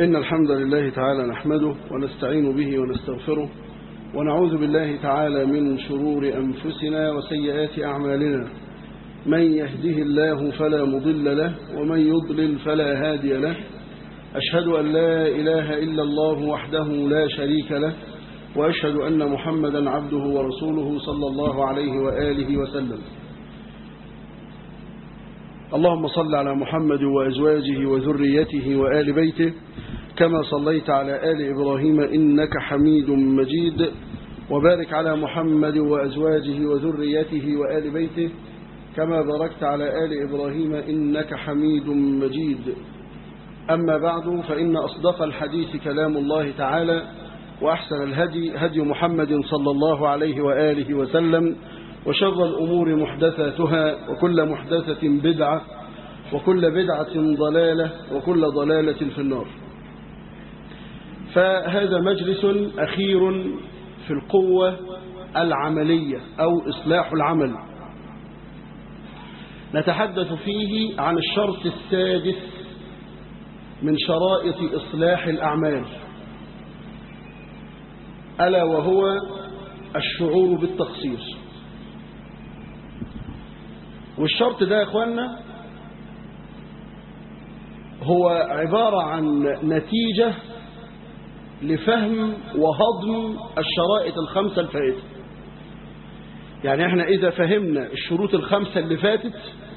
إن الحمد لله تعالى نحمده ونستعين به ونستغفره ونعوذ بالله تعالى من شرور أنفسنا وسيئات أعمالنا من يهده الله فلا مضل له ومن يضلل فلا هادي له أشهد أن لا إله إلا الله وحده لا شريك له وأشهد أن محمدا عبده ورسوله صلى الله عليه وآله وسلم اللهم صل على محمد وأزواجه وذريته وآل بيته كما صليت على آل إبراهيم إنك حميد مجيد وبارك على محمد وأزواجه وذريته وآل بيته كما باركت على آل إبراهيم إنك حميد مجيد أما بعد فإن أصدق الحديث كلام الله تعالى وأحسن الهدي هدي محمد صلى الله عليه وآله وسلم وشر الأمور محدثاتها وكل محدثة بدعة وكل بدعة ضلالة وكل ضلالة في النار فهذا مجلس أخير في القوة العملية أو إصلاح العمل نتحدث فيه عن الشرط السادس من شرائط إصلاح الأعمال ألا وهو الشعور بالتقصير والشرط ده يا اخوانا هو عبارة عن نتيجة لفهم وهضم الشرائط الخمسة الفائتة يعني احنا اذا فهمنا الشروط الخمسة اللي فاتت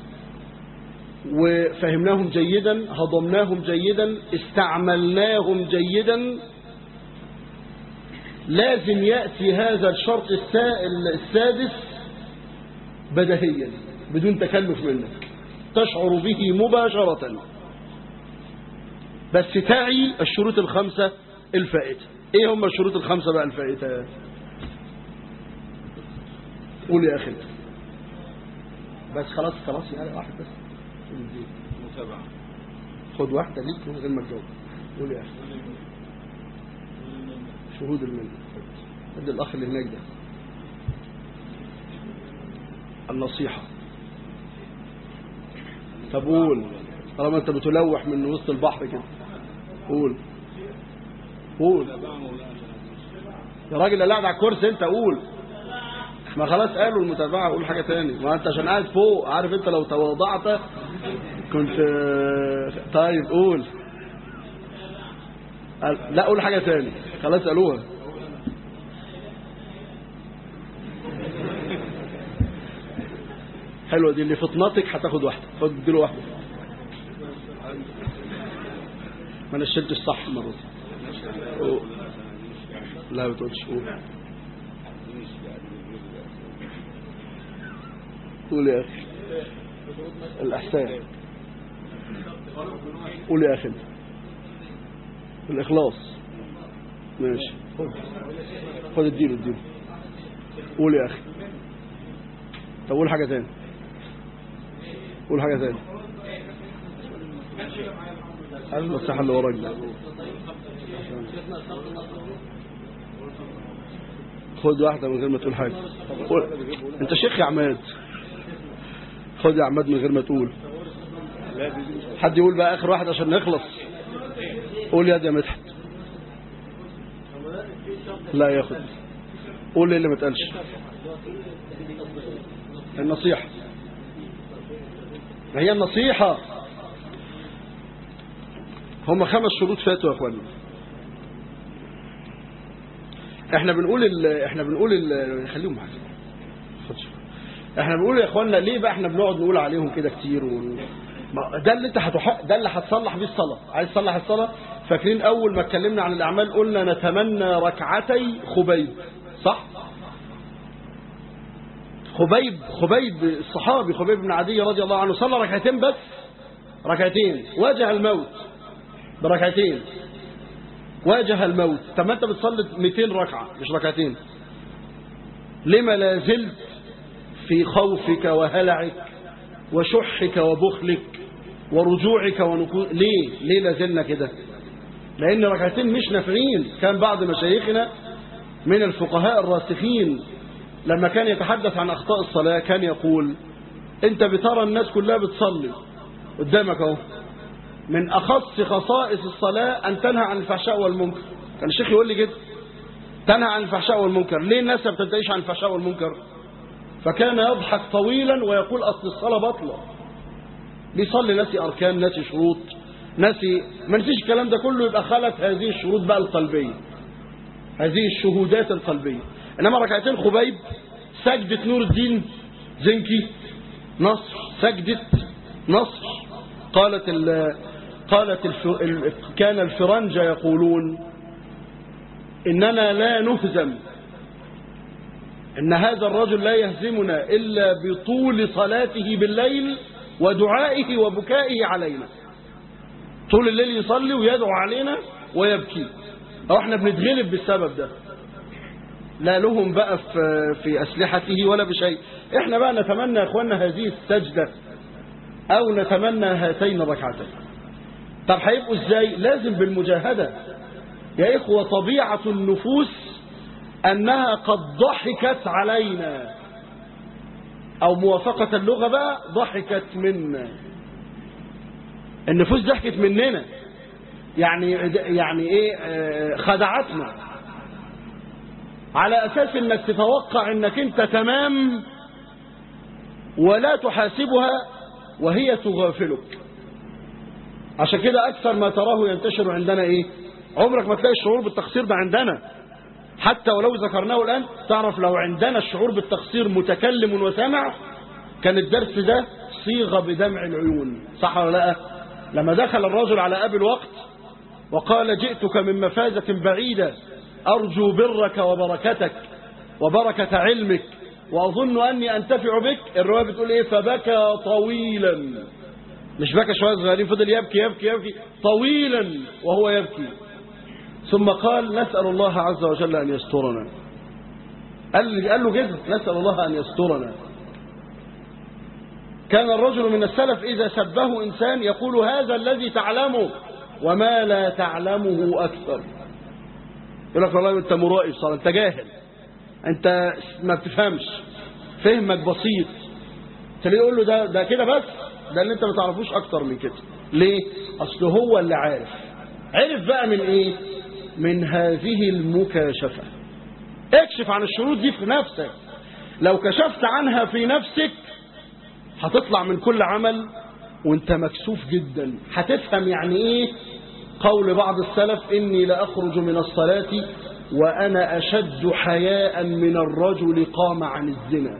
وفهمناهم جيدا هضمناهم جيدا استعملناهم جيدا لازم يأتي هذا الشرط السادس بدهيا بدون تكلف منك تشعر به مباشرة بس تعي الشروط الخمسة الفائتة ايه هم الشروط الخمسة بقى الفائتة قول يا اخي بس خلاص خلاص يعني واحد بس متابعة خد واحدة ليك من غير ما تجاوب قول يا اخي شهود المنة خد الاخ اللي هناك ده النصيحة طب قول طالما انت بتلوح من وسط البحر كده قول قول يا راجل لا قاعد على الكرسي انت قول ما خلاص قالوا المتابعة قول حاجة تاني ما انت عشان قاعد فوق عارف انت لو تواضعت كنت طيب قول لا قول حاجة تاني خلاص قالوها حلوة دي اللي فطنتك هتاخد واحدة خد اديله واحدة ما انا شلتش صح المرة دي لا ما تقولش قول قول يا اخي الاحسان قول يا اخي الاخلاص ماشي خد خد اديله اديله قول يا اخي طب قول حاجة تاني قول حاجة تاني المساحة اللي وراك ده خد واحدة من غير ما تقول حاجة قول. انت شيخ يا عماد خد يا عماد من غير ما تقول حد يقول بقى اخر واحد عشان نخلص قول يا دي يا مدحت لا ياخد قول لي اللي ما تقالش النصيحة ما هي النصيحة هم خمس شروط فاتوا يا اخوانا احنا بنقول ال... احنا بنقول ال... خليهم معاك احنا بنقول يا اخوانا ليه بقى احنا بنقعد نقول عليهم كده كتير و... ما ده اللي انت هتح... ده اللي هتصلح بيه الصلاه عايز تصلح الصلاه فاكرين اول ما اتكلمنا عن الاعمال قلنا نتمنى ركعتي خبيب صح خبيب خبيب الصحابي خبيب بن عدي رضي الله عنه صلى ركعتين بس ركعتين واجه الموت بركعتين واجه الموت طب ما انت بتصلي 200 ركعه مش ركعتين لما لا زلت في خوفك وهلعك وشحك وبخلك ورجوعك ونكو ليه ليه لا زلنا كده لان ركعتين مش نافعين كان بعض مشايخنا من الفقهاء الراسخين لما كان يتحدث عن أخطاء الصلاة كان يقول أنت بترى الناس كلها بتصلي قدامك اهو من أخص خصائص الصلاة أن تنهى عن الفحشاء والمنكر كان الشيخ يقول لي كده تنهى عن الفحشاء والمنكر ليه الناس ما بتنتهيش عن الفحشاء والمنكر فكان يضحك طويلا ويقول أصل الصلاة بطلة بيصلي ناسي أركان ناسي شروط ناسي ما نسيش الكلام ده كله يبقى خلت هذه الشروط بقى القلبية هذه الشهودات القلبية إنما ركعتين خبيب سجدة نور الدين زنكي نصر سجدة نصر قالت ال قالت الف... ال... كان الفرنجة يقولون إننا لا نهزم إن هذا الرجل لا يهزمنا إلا بطول صلاته بالليل ودعائه وبكائه علينا طول الليل يصلي ويدعو علينا ويبكي أو احنا بنتغلب بالسبب ده لا لهم بقى في, في أسلحته ولا بشيء احنا بقى نتمنى يا اخوانا هذه السجدة أو نتمنى هاتين الركعتين طب هيبقوا ازاي لازم بالمجاهدة يا إخوة طبيعة النفوس أنها قد ضحكت علينا أو موافقة اللغة بقى ضحكت منا النفوس ضحكت مننا يعني يعني ايه آه، خدعتنا على أساس أنك تتوقع أنك أنت تمام ولا تحاسبها وهي تغافلك عشان كده أكثر ما تراه ينتشر عندنا إيه عمرك ما تلاقي الشعور بالتقصير ده عندنا حتى ولو ذكرناه الآن تعرف لو عندنا الشعور بالتقصير متكلم وسامع كان الدرس ده صيغة بدمع العيون صح ولا لا لما دخل الرجل على أبي الوقت وقال جئتك من مفازة بعيدة أرجو برك وبركتك وبركة علمك وأظن أني أنتفع بك الرواية بتقول إيه فبكى طويلا مش بكى شوية صغيرين فضل يبكي يبكي يبكي طويلا وهو يبكي ثم قال نسأل الله عز وجل أن يسترنا قال قال له كده نسأل الله أن يسترنا كان الرجل من السلف إذا سبه إنسان يقول هذا الذي تعلمه وما لا تعلمه أكثر يقول لك والله أنت مرائي صار أنت جاهل أنت ما بتفهمش فهمك بسيط تلاقيه يقول له ده ده كده بس ده اللي أنت ما تعرفوش أكتر من كده ليه؟ أصل هو اللي عارف عرف بقى من إيه؟ من هذه المكاشفة اكشف عن الشروط دي في نفسك لو كشفت عنها في نفسك هتطلع من كل عمل وانت مكسوف جدا هتفهم يعني ايه قول بعض السلف اني لاخرج من الصلاة وانا اشد حياء من الرجل قام عن الزنا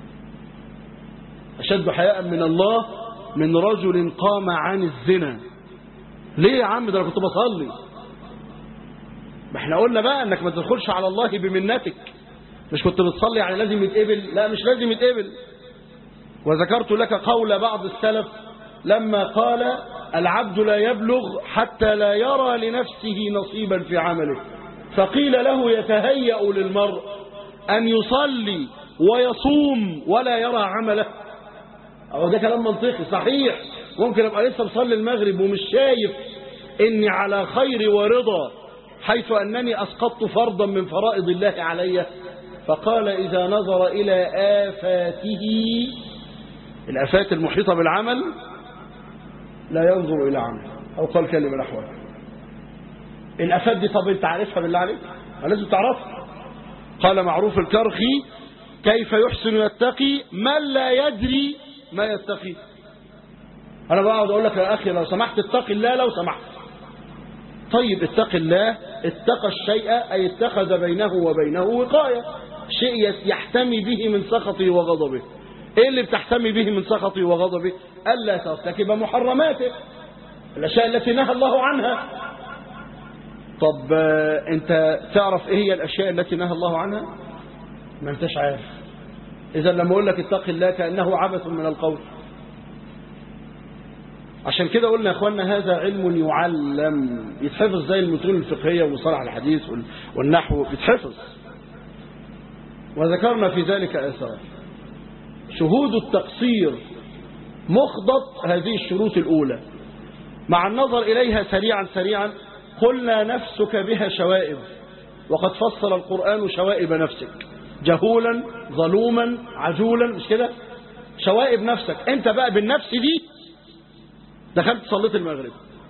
اشد حياء من الله من رجل قام عن الزنا ليه يا عم ده انا كنت بصلي ما احنا قلنا بقى انك ما تدخلش على الله بمنتك مش كنت بتصلي يعني لازم يتقبل لا مش لازم يتقبل وذكرت لك قول بعض السلف لما قال العبد لا يبلغ حتى لا يرى لنفسه نصيبا في عمله فقيل له يتهيأ للمرء أن يصلي ويصوم ولا يرى عمله أو ده كلام منطقي صحيح ممكن أبقى لسه بصلي المغرب ومش شايف إني على خير ورضا حيث أنني أسقطت فرضا من فرائض الله علي فقال إذا نظر إلى آفاته الآفات المحيطة بالعمل لا ينظر إلى عمل أو قال كلمة الأحوال الآفات دي طب أنت عارفها بالله عليك لازم تعرفها قال معروف الكرخي كيف يحسن يتقي من لا يدري ما يتقي أنا بقعد أقول لك يا أخي لو سمحت اتقي الله لو سمحت طيب اتق الله اتقى الشيء أي اتخذ بينه وبينه وقاية شيء يحتمي به من سخطه وغضبه ايه اللي بتحتمي به من سخطه وغضبه الا ترتكب محرماته الاشياء التي نهى الله عنها طب آه، انت تعرف ايه هي الاشياء التي نهى الله عنها ما انتش عارف اذا لما اقول لك اتق الله كانه عبث من القول عشان كده قلنا يا اخوانا هذا علم يعلم يتحفظ زي المتون الفقهيه ومصطلح الحديث وال- والنحو يتحفظ وذكرنا في ذلك اثار شهود التقصير مخضط هذه الشروط الأولى مع النظر إليها سريعا سريعا قلنا نفسك بها شوائب وقد فصل القرآن شوائب نفسك جهولا ظلوما عجولا مش كده شوائب نفسك انت بقى بالنفس دي دخلت صليت المغرب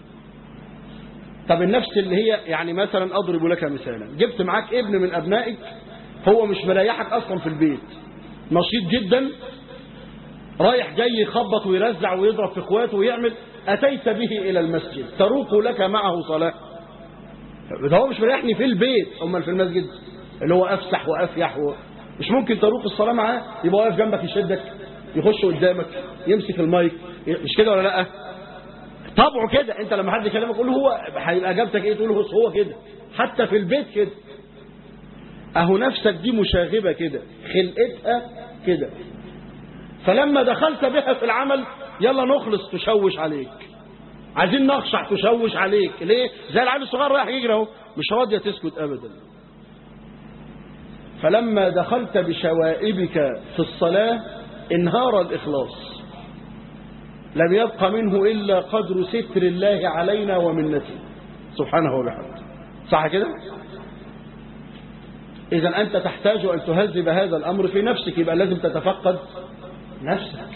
طب النفس اللي هي يعني مثلا أضرب لك مثالا جبت معاك ابن من أبنائك هو مش مريحك أصلا في البيت نشيط جدا رايح جاي يخبط ويرزع ويضرب في اخواته ويعمل أتيت به إلى المسجد تروق لك معه صلاة ده هو مش مريحني في البيت أمال في المسجد اللي هو أفسح وأفيح و... مش ممكن تروق الصلاة معاه يبقى واقف جنبك يشدك يخش قدامك يمسك المايك مش كده ولا لا طبعه كده انت لما حد يكلمك قول له هو هيبقى اجابتك ايه تقول له هو كده حتى في البيت كده اهو نفسك دي مشاغبه كده خلقتها كده فلما دخلت بها في العمل يلا نخلص تشوش عليك عايزين نخشع تشوش عليك ليه زي العيل الصغير رايح يجري اهو مش راضيه تسكت ابدا فلما دخلت بشوائبك في الصلاه انهار الاخلاص لم يبق منه إلا قدر ستر الله علينا ومنته سبحانه وبحمده صح كده إذا أنت تحتاج أن تهذب هذا الأمر في نفسك يبقى لازم تتفقد نفسك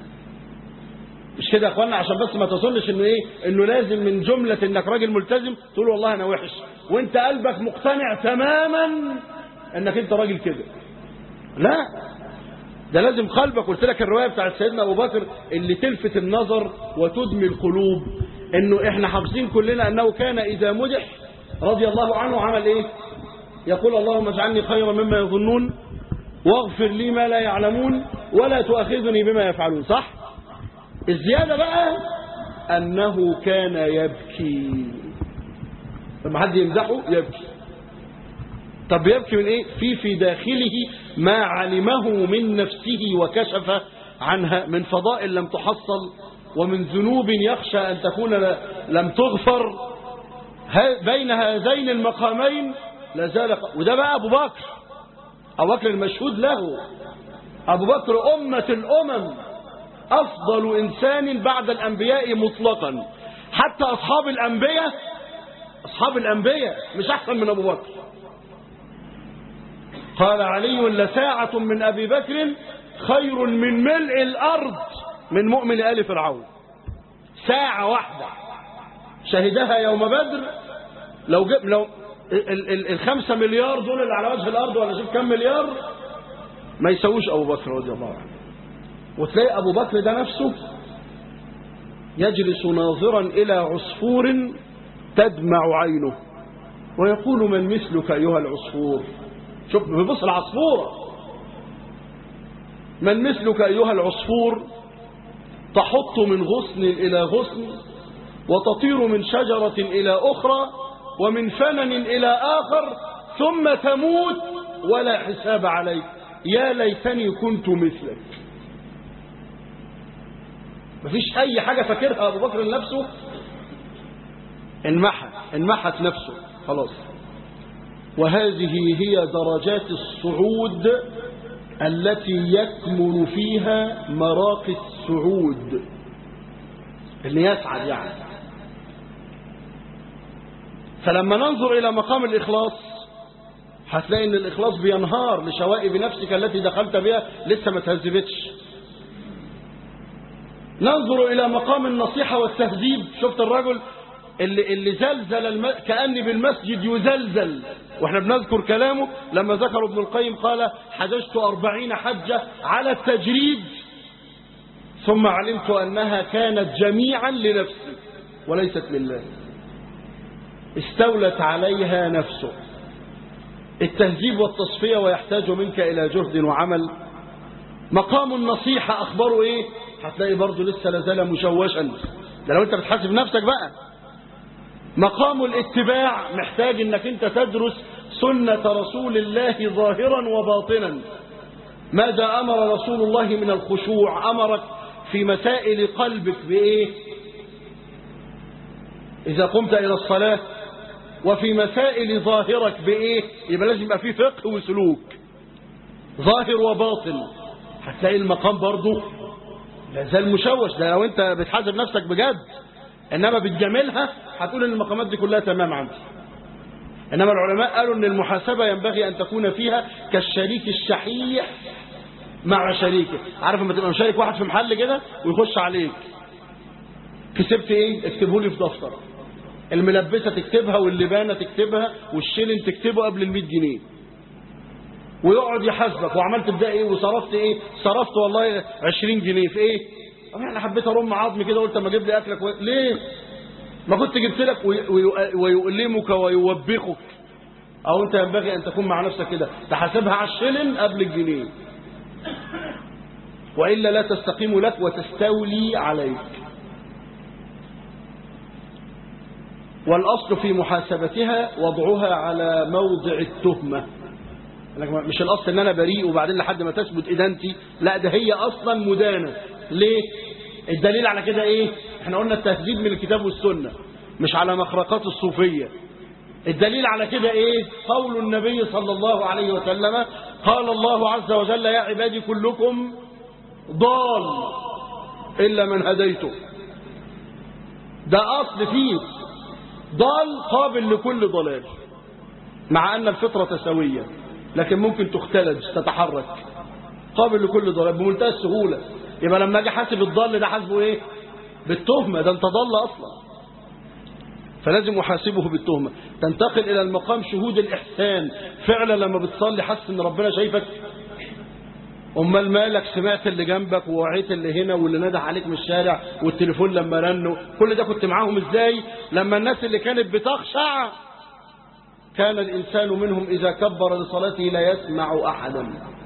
مش كده يا اخوانا عشان بس ما تظنش انه ايه انه لازم من جملة انك راجل ملتزم تقول والله انا وحش وانت قلبك مقتنع تماما انك انت راجل كده لا ده لازم قلبك قلت لك الرواية بتاعت سيدنا أبو بكر اللي تلفت النظر وتدمي القلوب انه احنا حافظين كلنا انه كان اذا مدح رضي الله عنه عمل ايه يقول اللهم اجعلني خيرا مما يظنون واغفر لي ما لا يعلمون ولا تؤاخذني بما يفعلون صح الزيادة بقى انه كان يبكي لما حد يمدحه يبكي طب يبكي من ايه في في داخله ما علمه من نفسه وكشف عنها من فضائل لم تحصل ومن ذنوب يخشى أن تكون لم تغفر بين هذين المقامين لازال وده بقى أبو بكر أبو بكر المشهود له أبو بكر أمة الأمم أفضل إنسان بعد الأنبياء مطلقا حتى أصحاب الأنبياء أصحاب الأنبياء مش أحسن من أبو بكر قال علي لساعة من أبي بكر خير من ملء الأرض من مؤمن آل فرعون ساعة واحدة شهدها يوم بدر لو جب لو ال ال الخمسة مليار دول اللي على وجه الأرض ولا شوف كم مليار ما يسووش أبو بكر رضي الله عنه وتلاقي أبو بكر ده نفسه يجلس ناظرا إلى عصفور تدمع عينه ويقول من مثلك أيها العصفور شوف بيبص العصفورة من مثلك أيها العصفور تحط من غصن إلى غصن وتطير من شجرة إلى أخرى ومن فنن إلى آخر ثم تموت ولا حساب عليك يا ليتني كنت مثلك مفيش أي حاجة فاكرها أبو بكر لنفسه انمحى انمحت نفسه خلاص وهذه هي درجات الصعود التي يكمن فيها مراقي السعود اللي يسعد يعني فلما ننظر إلى مقام الإخلاص هتلاقي ان الإخلاص بينهار لشوائب نفسك التي دخلت بها لسه ما تهذبتش ننظر إلى مقام النصيحة والتهذيب شفت الرجل اللي, اللي زلزل الم... كأني بالمسجد يزلزل واحنا بنذكر كلامه لما ذكر ابن القيم قال حججت أربعين حجة على التجريد ثم علمت أنها كانت جميعا لنفسي وليست لله استولت عليها نفسه التهذيب والتصفية ويحتاج منك إلى جهد وعمل مقام النصيحة أخباره إيه هتلاقي برضه لسه لازال مشوشا ده لو أنت بتحاسب نفسك بقى مقام الاتباع محتاج انك انت تدرس سنة رسول الله ظاهرا وباطنا ماذا امر رسول الله من الخشوع امرك في مسائل قلبك بايه اذا قمت الى الصلاة وفي مسائل ظاهرك بايه يبقى لازم يبقى فيه فقه وسلوك ظاهر وباطن هتلاقي المقام برضه لازال مشوش ده لو انت بتحاسب نفسك بجد انما بتجاملها هتقول ان المقامات دي كلها تمام عندي انما العلماء قالوا ان المحاسبه ينبغي ان تكون فيها كالشريك الشحيح مع شريكه عارف لما تبقى مشارك واحد في محل كده ويخش عليك كسبت ايه اكتبه لي في دفتر الملبسة تكتبها واللبانة تكتبها والشيلن تكتبه قبل المية جنيه ويقعد يحاسبك وعملت بده ايه وصرفت ايه صرفت والله 20 جنيه في ايه انا حبيت ارم عظمي كده قلت اما اجيب لي اكلك و... ليه ما كنت جبت لك وي... وي... ويؤلمك ويوبخك او انت ينبغي ان تكون مع نفسك كده تحاسبها على الشلن قبل الجنيه والا لا تستقيم لك وتستولي عليك والاصل في محاسبتها وضعها على موضع التهمه مش الاصل ان انا بريء وبعدين لحد ما تثبت ادانتي لا ده هي اصلا مدانه ليه الدليل على كده ايه احنا قلنا التهذيب من الكتاب والسنه مش على مخرقات الصوفيه الدليل على كده ايه قول النبي صلى الله عليه وسلم قال الله عز وجل يا عبادي كلكم ضال الا من هديته ده اصل فيه ضال قابل لكل ضلال مع ان الفطره سويه لكن ممكن تختلج تتحرك قابل لكل ضلال بمنتهى السهولة يبقى لما اجي حاسب الضال ده حاسبه ايه بالتهمة ده انت ضل اصلا فلازم احاسبه بالتهمة تنتقل الى المقام شهود الاحسان فعلا لما بتصلي حاسس ان ربنا شايفك امال مالك سمعت اللي جنبك ووعيت اللي هنا واللي نده عليك من الشارع والتليفون لما رنوا كل ده كنت معاهم ازاي لما الناس اللي كانت بتخشع كان الإنسان منهم إذا كبر لصلاته لا يسمع أحدا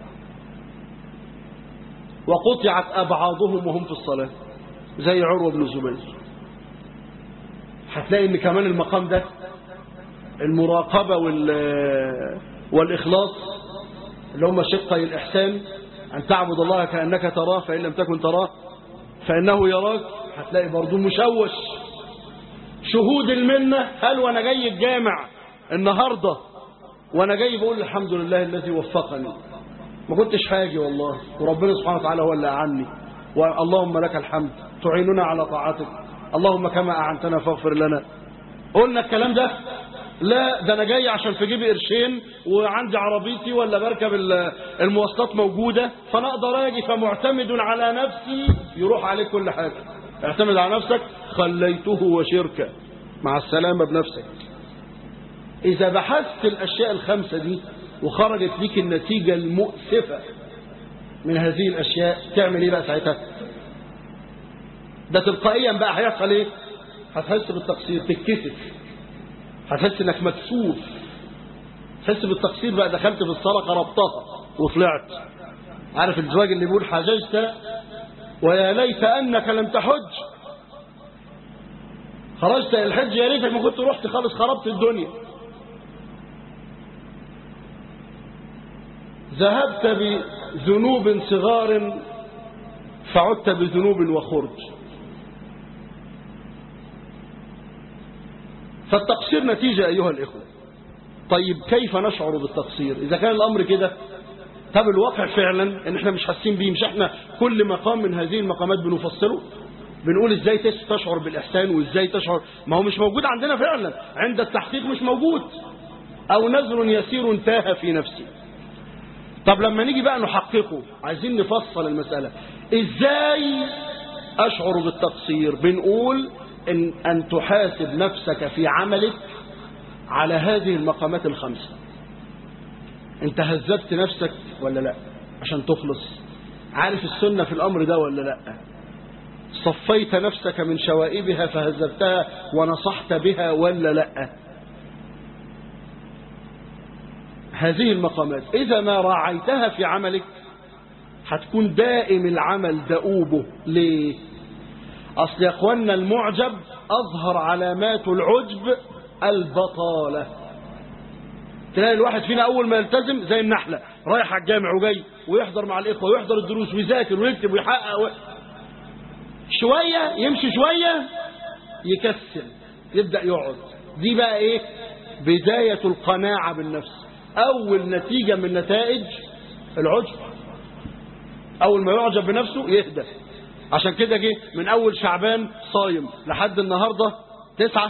وقطعت أبعاضهم وهم في الصلاة زي عروة بن الزبير هتلاقي ان كمان المقام ده المراقبة والإخلاص اللي هم شقي الإحسان أن تعبد الله كأنك تراه فإن لم تكن تراه فإنه يراك هتلاقي برضو مشوش شهود المنة هل وأنا جاي الجامع النهاردة وانا جاي بقول الحمد لله الذي وفقني ما كنتش حاجي والله وربنا سبحانه وتعالى هو اللي أعني اللهم لك الحمد تعيننا على طاعتك اللهم كما أعنتنا فاغفر لنا قلنا الكلام ده لا ده انا جاي عشان في جيبي قرشين وعندي عربيتي ولا بركب المواصلات موجودة فانا اقدر اجي فمعتمد على نفسي يروح عليك كل حاجة اعتمد على نفسك خليته وشركة مع السلامة بنفسك إذا بحثت الأشياء الخمسة دي وخرجت ليك النتيجة المؤسفة من هذه الأشياء تعمل إيه بقى ساعتها ده تلقائيا بقى هيحصل إيه هتحس بالتقصير تتكسف هتحس إنك مكسوف تحس بالتقصير بقى دخلت في الصلاة قربتها وطلعت عارف الزواج اللي بيقول حججت ويا ليت أنك لم تحج خرجت الحج يا ريتك ما كنت رحت خالص خربت الدنيا ذهبت بذنوب صغار فعدت بذنوب وخرج فالتقصير نتيجة أيها الإخوة طيب كيف نشعر بالتقصير إذا كان الأمر كده طب الواقع فعلا ان احنا مش حاسين بيه مش احنا كل مقام من هذه المقامات بنفصله بنقول ازاي تشعر بالاحسان وازاي تشعر ما هو مش موجود عندنا فعلا عند التحقيق مش موجود او نذر يسير تاه في نفسي طب لما نيجي بقى نحققه عايزين نفصل المسألة ازاي اشعر بالتقصير بنقول ان, أن تحاسب نفسك في عملك على هذه المقامات الخمسة انت هذبت نفسك ولا لا عشان تخلص عارف السنة في الامر ده ولا لا صفيت نفسك من شوائبها فهذبتها ونصحت بها ولا لا هذه المقامات إذا ما راعيتها في عملك هتكون دائم العمل دؤوبه ليه أصل يا أخوانا المعجب أظهر علامات العجب البطالة تلاقي الواحد فينا أول ما يلتزم زي النحلة رايح على الجامع وجاي ويحضر مع الإخوة ويحضر الدروس ويذاكر ويكتب ويحقق و... شوية يمشي شوية يكسل يبدأ يقعد دي بقى إيه بداية القناعة بالنفس أول نتيجة من نتائج العجب أول ما يعجب بنفسه يهدى عشان كده جه من أول شعبان صايم لحد النهاردة تسعة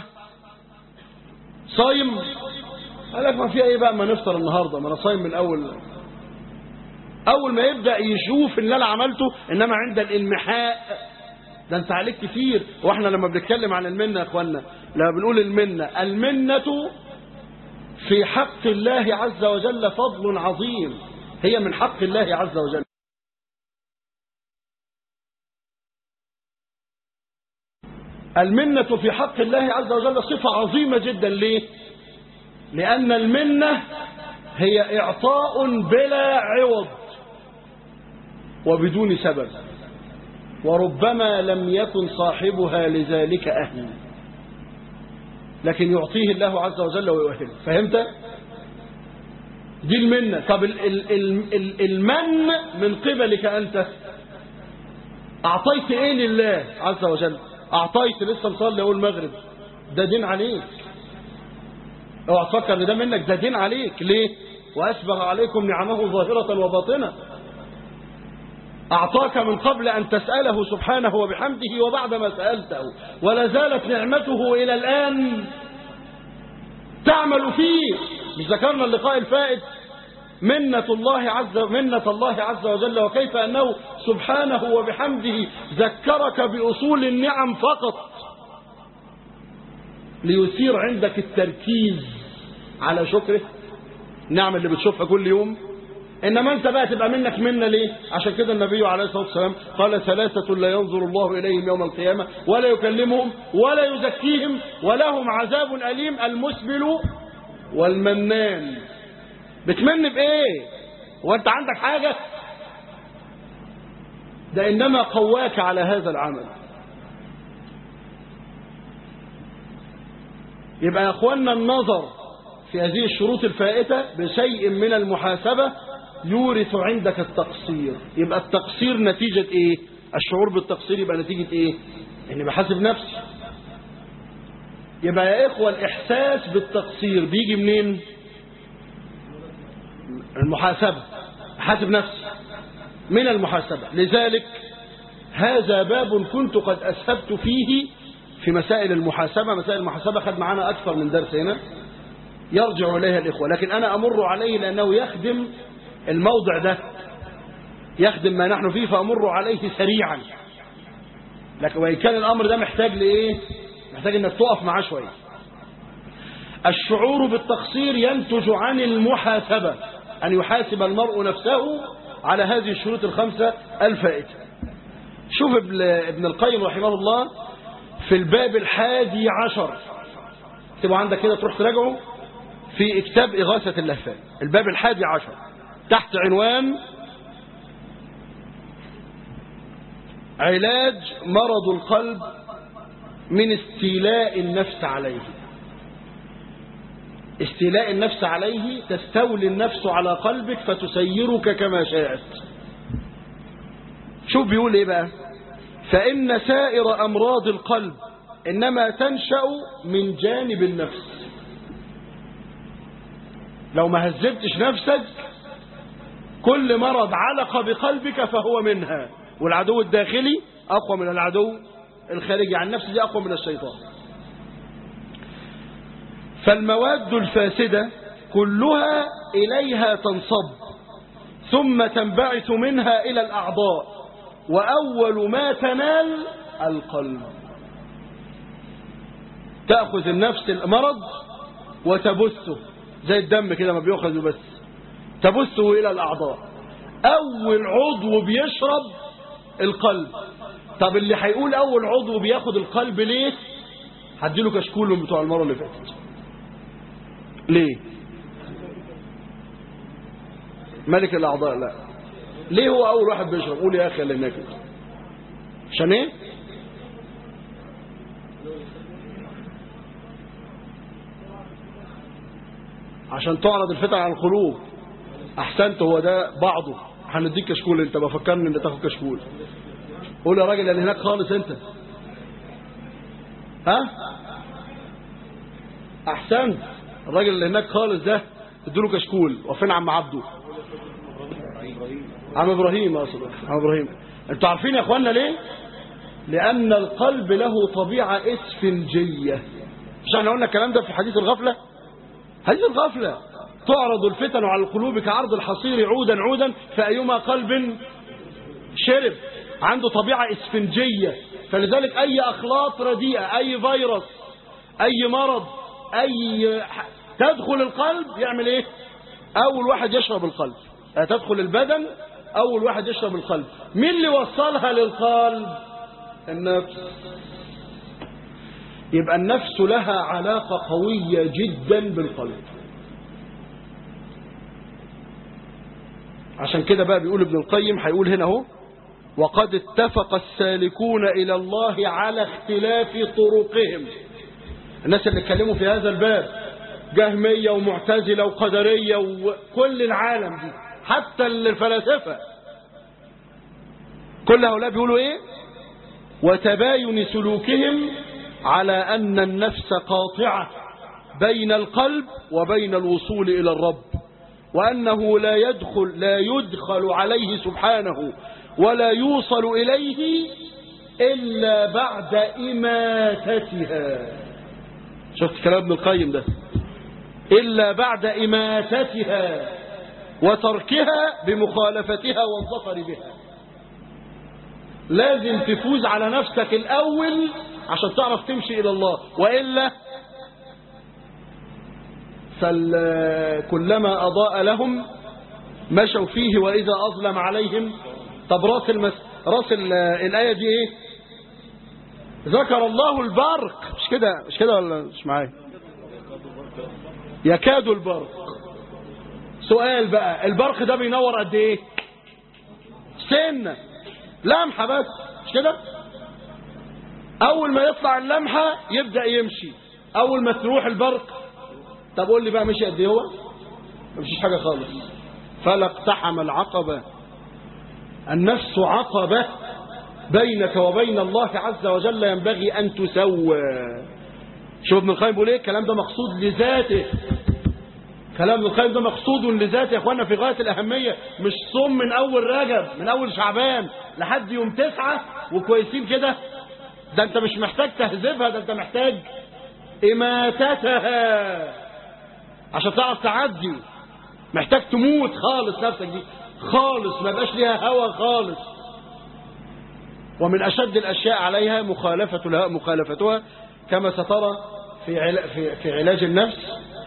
صايم قال لك ما في ايه بقى ما نفطر النهاردة ما انا صايم من أول أول ما يبدأ يشوف اللي أنا عملته إنما عند الانمحاء ده انت عليك كتير واحنا لما بنتكلم عن المنة يا اخوانا لا بنقول المنة المنة في حق الله عز وجل فضل عظيم هي من حق الله عز وجل المنة في حق الله عز وجل صفة عظيمة جدا ليه لأن المنة هي إعطاء بلا عوض وبدون سبب وربما لم يكن صاحبها لذلك أهلا لكن يعطيه الله عز وجل ويؤهله فهمت؟ دي المنة طب ال ال ال ال المن من قبلك أنت أعطيت إيه لله عز وجل أعطيت لسه مصلي أول المغرب ده دين عليك اوعى تفكر ان ده منك ده دين عليك ليه وأسبغ عليكم نعمه ظاهرة وباطنة أعطاك من قبل أن تسأله سبحانه وبحمده وبعد ما سألته ولا زالت نعمته إلى الآن تعمل فيه مش ذكرنا اللقاء الفائت منة الله عز منة الله عز وجل وكيف أنه سبحانه وبحمده ذكرك بأصول النعم فقط ليثير عندك التركيز على شكره النعم اللي بتشوفها كل يوم إنما أنت بقى تبقى منك منا ليه عشان كده النبي عليه الصلاة والسلام قال ثلاثة لا ينظر الله إليهم يوم القيامة ولا يكلمهم ولا يزكيهم ولهم عذاب أليم المسبل والمنان بتمن بإيه وأنت عندك حاجة ده إنما قواك على هذا العمل يبقى يا أخوانا النظر في هذه الشروط الفائتة بشيء من المحاسبة يورث عندك التقصير يبقى التقصير نتيجة ايه الشعور بالتقصير يبقى نتيجة ايه اني بحاسب نفسي يبقى يا اخوة الاحساس بالتقصير بيجي منين المحاسبة حاسب نفسي من المحاسبة لذلك هذا باب كنت قد أسهبت فيه في مسائل المحاسبة مسائل المحاسبة خد معانا أكثر من درس هنا يرجع إليها الإخوة لكن أنا أمر عليه لأنه يخدم الموضع ده يخدم ما نحن فيه فأمر عليه سريعا لكن وإن كان الأمر ده محتاج لإيه محتاج أنك تقف معاه شوية الشعور بالتقصير ينتج عن المحاسبة أن يحاسب المرء نفسه على هذه الشروط الخمسة الفائتة شوف ابن القيم رحمه الله في الباب الحادي عشر تبقى عندك كده تروح تراجعه في كتاب إغاثة اللهفان الباب الحادي عشر تحت عنوان علاج مرض القلب من استيلاء النفس عليه استيلاء النفس عليه تستولي النفس على قلبك فتسيرك كما شاءت شوف بيقول ايه بقى فإن سائر أمراض القلب إنما تنشأ من جانب النفس لو ما هذبتش نفسك كل مرض علق بقلبك فهو منها والعدو الداخلي أقوى من العدو الخارجي عن النفس دي أقوى من الشيطان فالمواد الفاسدة كلها إليها تنصب ثم تنبعث منها إلى الأعضاء وأول ما تنال القلب تأخذ النفس المرض وتبثه زي الدم كده ما بيأخذ بس تبثه إلى الأعضاء أول عضو بيشرب القلب طب اللي هيقول أول عضو بياخد القلب ليه هديله كشكول من بتوع المرة اللي فاتت ليه ملك الأعضاء لا ليه هو أول واحد بيشرب قول يا أخي اللي هناك عشان إيه عشان تعرض الفتن على القلوب أحسنت هو ده بعضه هنديك كشكول انت بفكرني ان تاخد كشكول قول يا راجل اللي هناك خالص انت ها احسنت الراجل اللي هناك خالص ده اديله كشكول وفين عم عبده عم ابراهيم اقصد عم ابراهيم انتوا عارفين يا اخوانا ليه لان القلب له طبيعه اسفنجيه مش احنا قلنا الكلام ده في حديث الغفله حديث الغفله تعرض الفتن على القلوب كعرض الحصير عودا عودا فايما قلب شرب عنده طبيعه اسفنجيه فلذلك اي اخلاط رديئه اي فيروس أي مرض أي ح- تدخل القلب يعمل إيه أول واحد يشرب القلب آه، تدخل البدن أول واحد يشرب القلب مين اللي وصلها للقلب النفس يبقى النفس لها علاقة قوية جدا بالقلب عشان كده بقى بيقول ابن القيم هيقول هنا اهو وقد اتفق السالكون إلى الله على اختلاف طرقهم الناس اللي اتكلموا في هذا الباب جهمية ومعتزلة وقدرية وكل العالم دي حتى الفلاسفة كل هؤلاء بيقولوا ايه وتباين سلوكهم على أن النفس قاطعة بين القلب وبين الوصول إلى الرب وأنه لا يدخل لا يدخل عليه سبحانه ولا يوصل إليه إلا بعد إماتتها شفت كلام ابن القيم ده إلا بعد إماتتها وتركها بمخالفتها والظفر بها لازم تفوز على نفسك الأول عشان تعرف تمشي إلى الله وإلا فكلما أضاء لهم مشوا فيه وإذا أظلم عليهم طب راس المس... راس ال... الآية دي إيه ذكر الله البرق مش كده مش كده ولا مش معايا يكاد البرق سؤال بقى البرق ده بينور قد ايه سنة لمحة بس مش كده اول ما يطلع اللمحة يبدأ يمشي اول ما تروح البرق طب قول لي بقى مشي قد ايه هو ما مشيش حاجة خالص فلا اقتحم العقبة النفس عقبة بينك وبين الله عز وجل ينبغي أن تسوى شوف ابن القيم بيقول ايه الكلام ده مقصود لذاته كلام ابن القيم ده مقصود لذاته يا اخوانا في غاية الأهمية مش صوم من أول رجب من أول شعبان لحد يوم تسعة وكويسين كده ده انت مش محتاج تهذبها ده انت محتاج إماتتها عشان تعرف تعدي محتاج تموت خالص نفسك دي خالص ما يبقاش ليها هوى خالص ومن أشد الأشياء عليها مخالفة لها مخالفتها كما سترى في علا- في في علاج النفس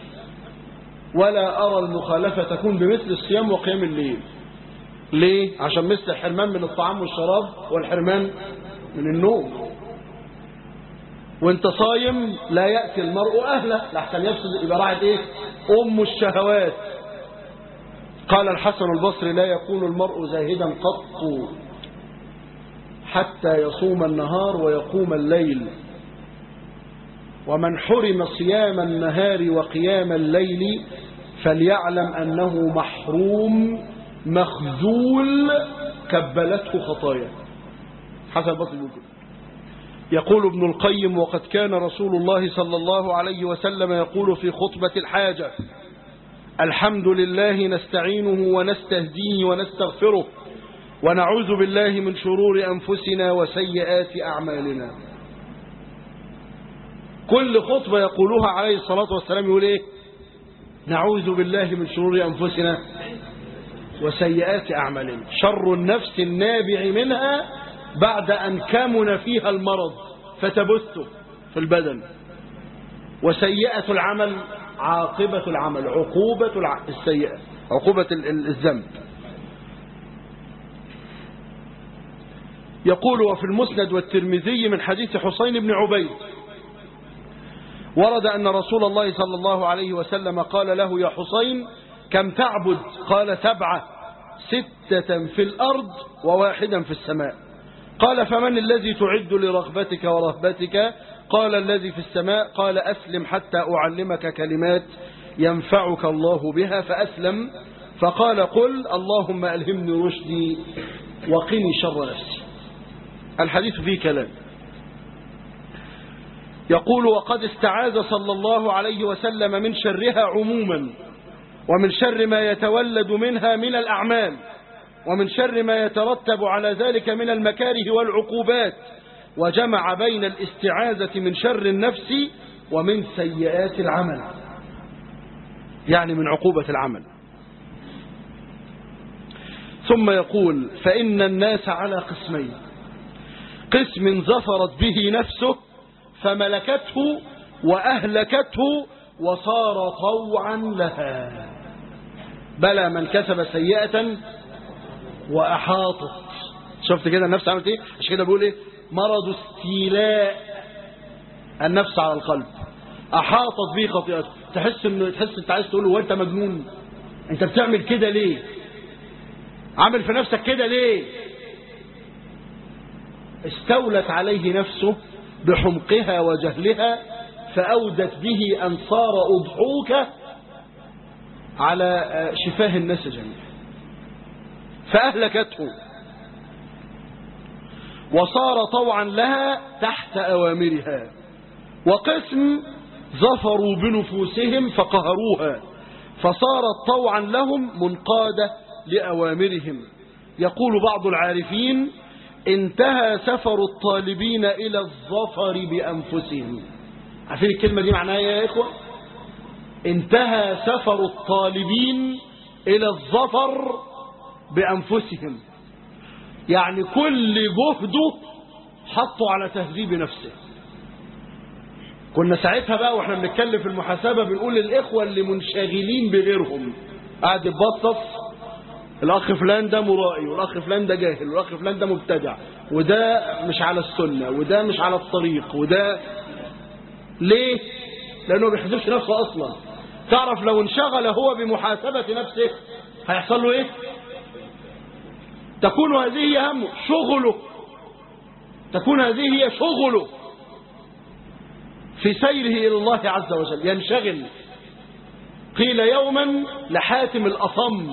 ولا أرى المخالفة تكون بمثل الصيام وقيام الليل ليه؟ عشان مثل الحرمان من الطعام والشراب والحرمان من النوم وانت صايم لا يأتي المرء أهله لحسن يفسد يبقى راحت ايه أم الشهوات قال الحسن البصري لا يكون المرء زاهدا قط حتى يصوم النهار ويقوم الليل ومن حرم صيام النهار وقيام الليل فليعلم أنه محروم مخذول كبلته خطايا حسن البصري يقول كده. يقول ابن القيم وقد كان رسول الله صلى الله عليه وسلم يقول في خطبة الحاجة الحمد لله نستعينه ونستهديه ونستغفره ونعوذ بالله من شرور أنفسنا وسيئات أعمالنا كل خطبة يقولها عليه الصلاة والسلام يقول إيه نعوذ بالله من شرور أنفسنا وسيئات أعمالنا شر النفس النابع منها بعد أن كمن فيها المرض فتبث في البدن وسيئة العمل عاقبة العمل عقوبة الع... السيئة عقوبة ال- ال- الذنب يقول وفي المسند والترمذي من حديث حسين بن عبيد ورد أن رسول الله صلى الله عليه وسلم قال له يا حسين كم تعبد قال سبعة ستة في الأرض وواحدا في السماء قال فمن الذي تعد لرغبتك ورهبتك قال الذي في السماء قال أسلم حتى أعلمك كلمات ينفعك الله بها فأسلم فقال قل اللهم ألهمني رشدي وقني شر نفسي الحديث فيه كلام يقول وقد استعاذ صلى الله عليه وسلم من شرها عموما ومن شر ما يتولد منها من الأعمال ومن شر ما يترتب على ذلك من المكاره والعقوبات وجمع بين الاستعاذة من شر النفس ومن سيئات العمل يعني من عقوبة العمل ثم يقول فإن الناس على قسمين قسم ظفرت به نفسه فملكته وأهلكته وصار طوعا لها بلى من كسب سيئة وأحاطت شفت كده النفس عملت ايه عشان كده بقول ايه مرض استيلاء النفس على القلب أحاطت به خطيئته تحس انه تحس انت عايز تقول له هو انت مجنون انت بتعمل كده ليه عامل في نفسك كده ليه استولت عليه نفسه بحمقها وجهلها فأودت به أن صار أضحوك على شفاه الناس جميعا فأهلكته وصار طوعا لها تحت أوامرها وقسم ظفروا بنفوسهم فقهروها فصارت طوعا لهم منقادة لأوامرهم يقول بعض العارفين انتهى سفر الطالبين إلى الظفر بأنفسهم عارفين الكلمة دي معناها يا إخوة انتهى سفر الطالبين إلى الظفر بأنفسهم يعني كل جهده حطه على تهذيب نفسه كنا ساعتها بقى واحنا بنتكلم في المحاسبة بنقول للإخوة اللي منشغلين بغيرهم قاعد يبطس الأخ فلان ده مرائي والأخ فلان ده جاهل والأخ فلان ده مبتدع وده مش على السنة وده مش على الطريق وده ليه؟ لأنه ما بيحسبش نفسه أصلا تعرف لو انشغل هو بمحاسبة نفسه هيحصل له إيه؟ تكون هذه هي همه شغله تكون هذه هي شغله في سيره إلى الله عز وجل ينشغل قيل يوما لحاتم الأصم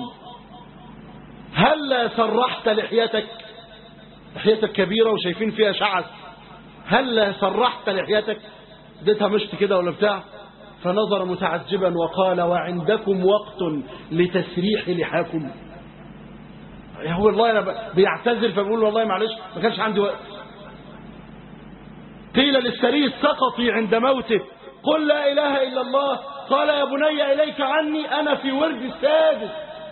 هلا سرحت لحيتك لحيتك كبيرة وشايفين فيها شعث هلا سرحت لحيتك اديتها مشط كده ولا بتاع فنظر متعجبا وقال وعندكم وقت لتسريح لحاكم هو والله انا بيعتذر فبيقول والله معلش ما كانش عندي وقت قيل للسري السقطي عند موته قل لا اله الا الله قال يا بني اليك عني انا في ورد السادس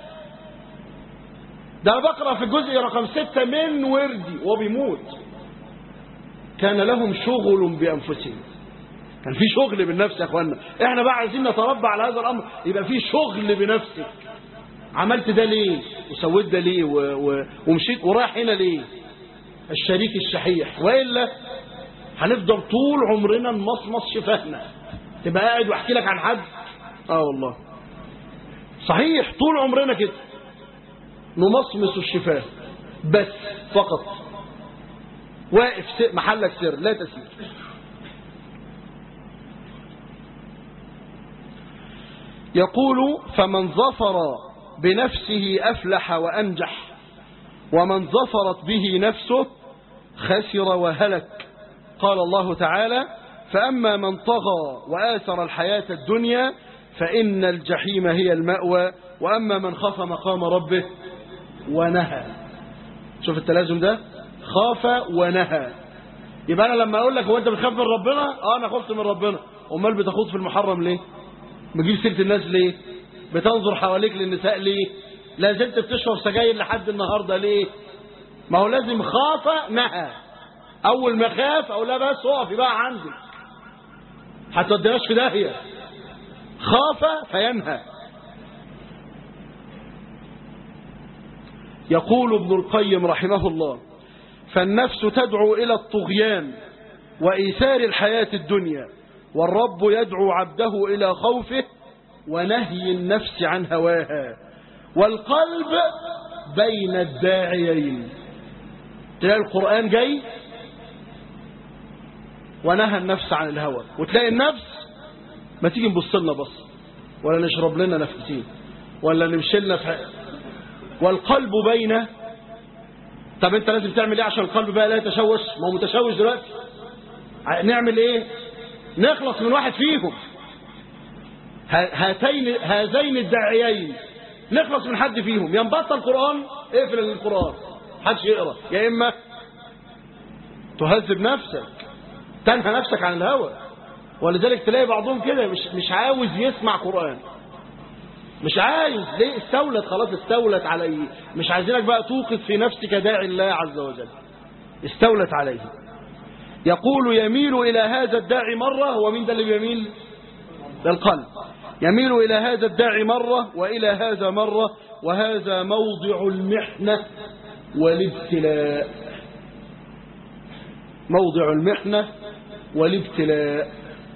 ده بقرا في الجزء رقم ستة من وردي وهو بيموت كان لهم شغل بانفسهم كان في شغل بالنفس يا اخوانا احنا بقى عايزين نتربى على هذا الامر يبقى في شغل بنفسك عملت ده ليه وسويت ده ليه و... و... ومشيت ورايح هنا ليه الشريك الشحيح والا هنفضل طول عمرنا نمصمص شفاهنا تبقى قاعد واحكي لك عن حد اه والله صحيح طول عمرنا كده نمصمص الشفاه بس فقط واقف سر محلك سر لا تسير يقول فمن ظفر بنفسه أفلح وأنجح ومن ظفرت به نفسه خسر وهلك قال الله تعالى فأما من طغى وآثر الحياة الدنيا فإن الجحيم هي المأوى وأما من خاف مقام ربه ونهى شوف التلازم ده خاف ونهى يبقى أنا لما أقول لك هو أنت بتخاف من ربنا آه أنا خفت من ربنا أمال بتخوض في المحرم ليه بتجيب سيرة الناس ليه بتنظر حواليك للنساء ليه لا زلت بتشرب سجاير لحد النهاردة ليه ما هو لازم خاف نهى اول ما خاف اقول لها بس اقفي بقى عندك هتوديناش في داهيه خاف فينهى يقول ابن القيم رحمه الله فالنفس تدعو الى الطغيان وايثار الحياه الدنيا والرب يدعو عبده الى خوفه ونهي النفس عن هواها والقلب بين الداعيين تلاقي القرآن جاي ونهى النفس عن الهوى وتلاقي النفس ما تيجي نبص لنا بص ولا نشرب لنا نفسين ولا نمشي لنا في والقلب بين طب انت لازم تعمل ايه عشان القلب بقى لا يتشوش ما هو متشوش دلوقتي نعمل ايه نخلص من واحد فيهم هاتين هذين الداعيين نخلص من حد فيهم يا نبطل القرآن اقفل القرآن حدش يقرأ يا إما تهذب نفسك تنهى نفسك عن الهوى ولذلك تلاقي بعضهم كده مش مش عاوز يسمع قرآن مش عايز ليه استولت خلاص استولت عليه مش عايزينك بقى توقظ في نفسك داعي الله عز وجل استولت عليه يقول يميل إلى هذا الداعي مرة ومين ده اللي بيميل ده القلب يميل إلى هذا الداعي مرة وإلى هذا مرة وهذا موضع المحنة والابتلاء موضع المحنة والابتلاء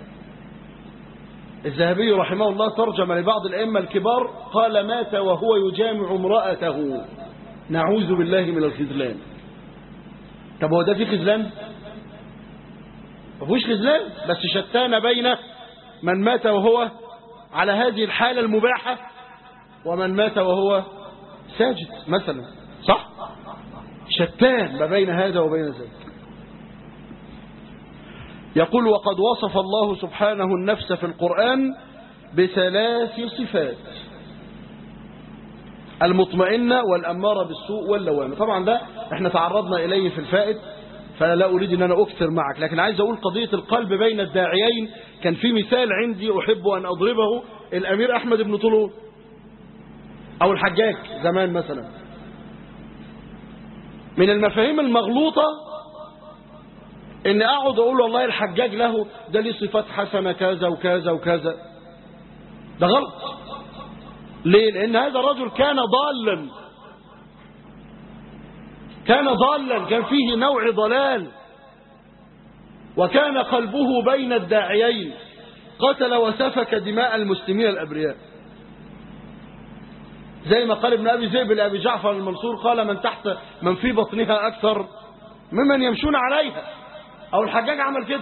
الذهبي رحمه الله ترجم لبعض الأئمة الكبار قال مات وهو يجامع امرأته نعوذ بالله من الخذلان طب هو ده في خذلان ما فيهوش خذلان بس شتان بين من مات وهو على هذه الحالة المباحة ومن مات وهو ساجد مثلا صح شتان ما بين هذا وبين ذلك يقول وقد وصف الله سبحانه النفس في القرآن بثلاث صفات المطمئنة والأمارة بالسوء واللوامة طبعا ده احنا تعرضنا إليه في الفائد فأنا لا أريد أن أنا أكثر معك لكن عايز أقول قضية القلب بين الداعيين كان في مثال عندي أحب أن أضربه الأمير أحمد بن طولون أو الحجاج زمان مثلا من المفاهيم المغلوطة ان اقعد اقول والله الحجاج له ده ليه صفات حسنة كذا وكذا وكذا ده غلط ليه لان هذا الرجل كان ضالا كان ضالا كان فيه نوع ضلال وكان قلبه بين الداعيين قتل وسفك دماء المسلمين الابرياء زي ما قال ابن ابي ذئب لابي جعفر المنصور قال من تحت من في بطنها اكثر ممن يمشون عليها او الحجاج عمل كده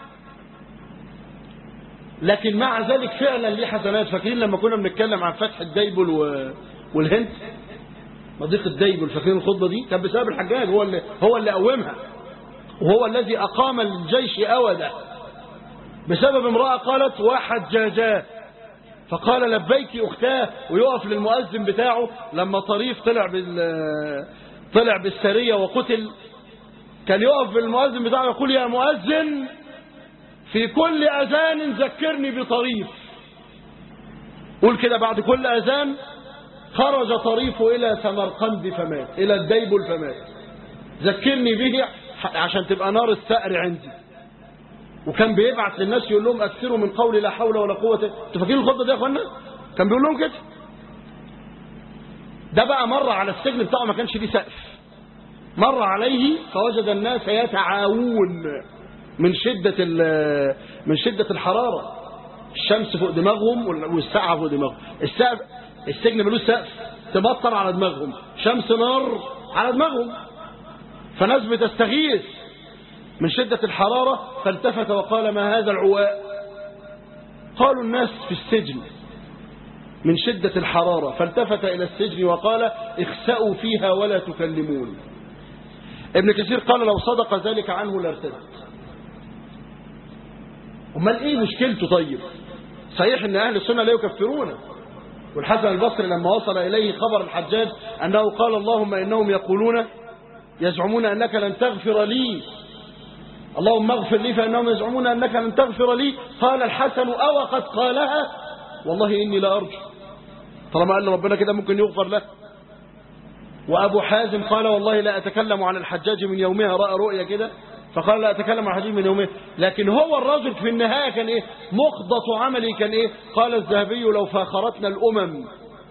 لكن مع ذلك فعلا ليه حسنات فاكرين لما كنا بنتكلم عن فتح الديبل و... والهند مضيق الديبل فاكرين الخطبه دي كان بسبب الحجاج هو اللي هو اللي قومها وهو الذي اقام الجيش اوده بسبب امراه قالت وحجاجاه فقال لبيك اختاه ويقف للمؤذن بتاعه لما طريف طلع بال طلع بالسريه وقتل كان يقف بالمؤذن بتاعه يقول يا مؤذن في كل أذان ذكرني بطريف قول كده بعد كل أذان خرج طريف إلى سمرقند فمات إلى الديبل فمات ذكرني به عشان تبقى نار الثأر عندي وكان بيبعت للناس يقول لهم أكثروا من قول لا حول ولا قوة انتوا فاكرين الخطبة دي يا اخوانا كان بيقول لهم كده ده بقى مرة على السجن بتاعه ما كانش ليه سقف مر عليه فوجد الناس يتعاون من شدة من شدة الحرارة الشمس فوق دماغهم والساعة فوق دماغهم السقف السجن ملوش سقف تمطر على دماغهم شمس نار على دماغهم فناس بتستغيث من شدة الحرارة فالتفت وقال ما هذا العواء قالوا الناس في السجن من شدة الحرارة فالتفت إلى السجن وقال اخسأوا فيها ولا تكلمون ابن كثير قال لو صدق ذلك عنه لارتد امال ايه مشكلته طيب صحيح ان اهل السنه لا يكفرونه والحسن البصري لما وصل اليه خبر الحجاج انه قال اللهم انهم يقولون يزعمون انك لن تغفر لي اللهم اغفر لي فانهم يزعمون انك لن تغفر لي قال الحسن او قد قالها والله اني لا ارجو طالما قال ربنا كده ممكن يغفر له وأبو حازم قال والله لا أتكلم عن الحجاج من يومها رأى رؤيا كده فقال لا أتكلم عن الحجاج من يومها لكن هو الرجل في النهاية كان إيه مخضط عملي كان إيه قال الذهبي لو فاخرتنا الأمم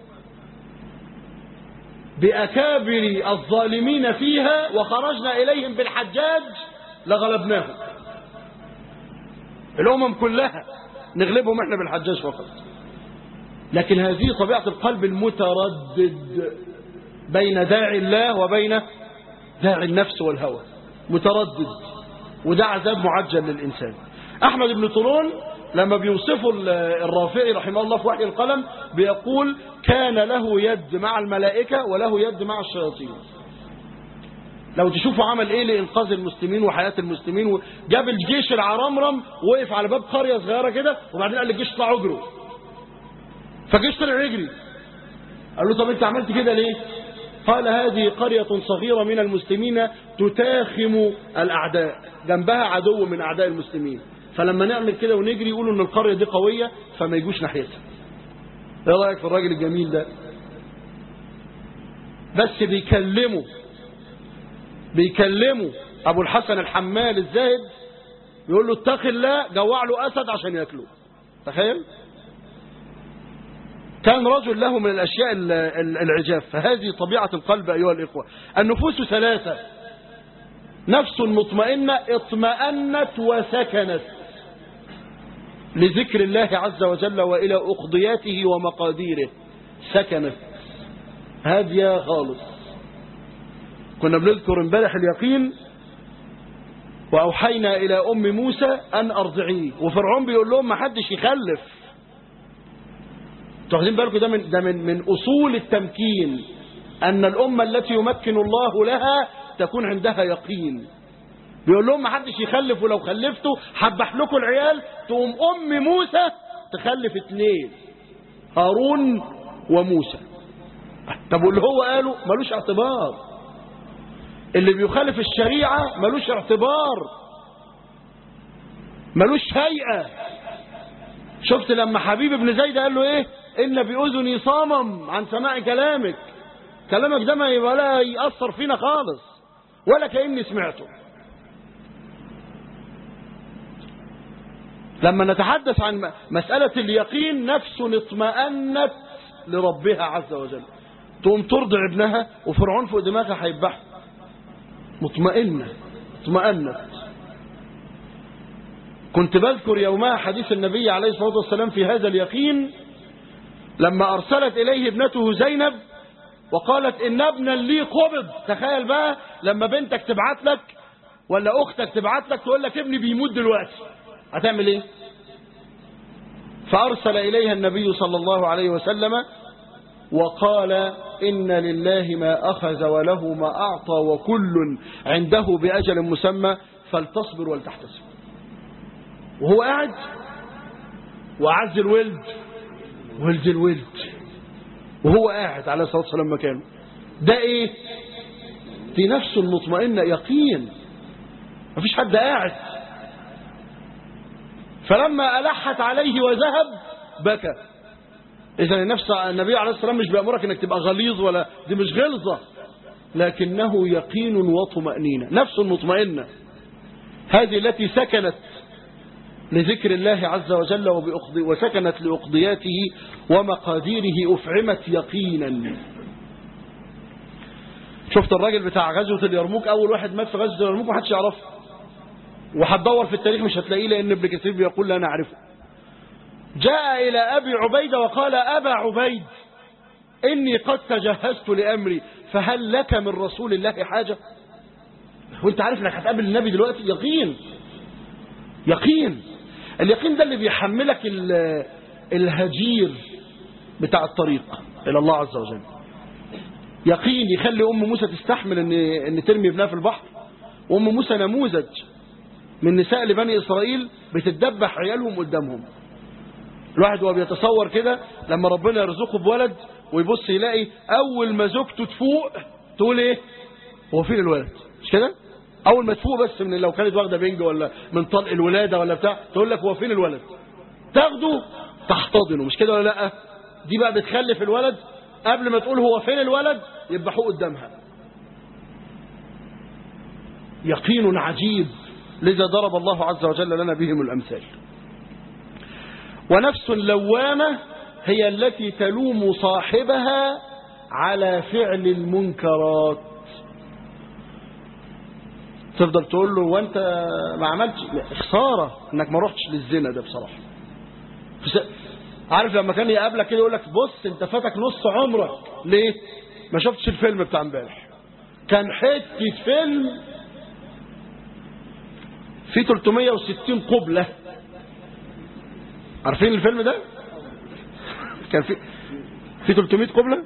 بأكابر الظالمين فيها وخرجنا إليهم بالحجاج لغلبناهم الأمم كلها نغلبهم احنا بالحجاج فقط لكن هذه طبيعة القلب المتردد بين داعي الله وبين داعي النفس والهوى متردد وده عذاب معجل للإنسان أحمد بن طولون لما بيوصفه الرافعي رحمه الله في وحي القلم بيقول كان له يد مع الملائكة وله يد مع الشياطين لو تشوفوا عمل ايه لانقاذ المسلمين وحياة المسلمين وجاب الجيش العرمرم وقف على باب قرية صغيرة كده وبعدين قال للجيش اطلعوا اجروا فالجيش طلع يجري قال له طب انت عملت كده ليه قال هذه قرية صغيرة من المسلمين تتاخم الأعداء جنبها عدو من أعداء المسلمين فلما نعمل كده ونجري يقولوا ان القرية دي قوية فما يجوش ناحيتها ايه رأيك في الراجل الجميل ده بس بيكلمه بيكلمه ابو الحسن الحمال الزاهد يقول له اتق الله جوع له أسد عشان ياكله تخيل كان رجل له من الأشياء ال- ال- العجاف فهذه طبيعة القلب أيها الإخوة النفوس ثلاثة نفس مطمئنة اطمأنت وسكنت لذكر الله عز وجل وإلى أقضياته ومقاديره سكنت هادية خالص كنا بنذكر امبارح اليقين وأوحينا إلى أم موسى أن أرضعيه وفرعون بيقول لهم ما حدش يخلف انتوا واخدين بالكم ده من ده من من أصول التمكين أن الأمة التي يمكن الله لها تكون عندها يقين بيقول لهم ما حدش يخلف ولو خلفتوا هذبح لكم العيال تقوم أم موسى تخلف اثنين هارون وموسى طب واللي هو قاله ملوش اعتبار اللي بيخالف الشريعة ملوش اعتبار ملوش هيئة شفت لما حبيب بن زيد قال له ايه ان بأذني صمم عن سماع كلامك كلامك ده ما ولا يأثر فينا خالص ولا كأني سمعته لما نتحدث عن م- مسألة اليقين نفس اطمأنت لربها عز وجل تقوم ترضع ابنها وفرعون فوق دماغها هيذبحها مطمئنة اطمأنت كنت بذكر يومها حديث النبي عليه الصلاة والسلام في هذا اليقين لما أرسلت إليه ابنته زينب وقالت إن ابنا لي قبض تخيل بقى لما بنتك تبعت لك ولا أختك تبعت لك تقول لك ابني بيموت دلوقتي هتعمل إيه فأرسل إليها النبي صلى الله عليه وسلم وقال إن لله ما أخذ وله ما أعطى وكل عنده بأجل مسمى فلتصبر ولتحتسب وهو قاعد وعز الولد ولد الولد وهو قاعد عليه الصلاة والسلام مكانه ده ايه دي نفس المطمئنة يقين مفيش حد قاعد فلما ألحت عليه وذهب بكى إذا النفس النبي عليه الصلاة والسلام مش بيأمرك إنك تبقى غليظ ولا دي مش غلظة لكنه يقين وطمأنينة نفس مطمئنة هذه التي سكنت لذكر الله عز وجل وبأقضي وسكنت لأقضياته ومقاديره أفعمت يقينا شفت الراجل بتاع غزوة اليرموك أول واحد مات في غزوة اليرموك محدش يعرفه وهتدور في التاريخ مش هتلاقيه لأن ابن كثير بيقول لا نعرفه جاء إلى أبي عبيدة وقال أبا عبيد إني قد تجهزت لأمري فهل لك من رسول الله حاجة وانت عارف انك هتقابل النبي دلوقتي يقين يقين اليقين ده اللي بيحملك ال- الهجير بتاع الطريق إلى الله عز وجل يقين يخلي أم موسى تستحمل ان, إن ترمي ابنها في البحر وأم موسى نموذج من نساء لبني إسرائيل بتدبح عيالهم قدامهم الواحد وهو بيتصور كده لما ربنا يرزقه بولد ويبص يلاقي أول ما زوجته تفوق تقول إيه هو فين الولد مش كده أول ما تفوق بس من لو كانت واخدة بنج ولا من طلق الولادة ولا بتاع تقول لك هو فين الولد تاخده تحتضنه مش كده ولا لا دي بقى بتخلف الولد قبل ما تقول هو فين الولد يذبحوه قدامها يقين عجيب لذا ضرب الله عز وجل لنا بهم الأمثال ونفس لوامة هي التي تلوم صاحبها على فعل المنكرات تفضل تقول له وانت ما عملتش خسارة انك ما رحتش للزنا ده بصراحة فس- عارف لما كان يقابلك كده يقول لك بص انت فاتك نص عمرك ليه ما شفتش الفيلم بتاع امبارح كان حتة فيلم فيه 360 قبلة عارفين الفيلم ده كان في في 300 قبلة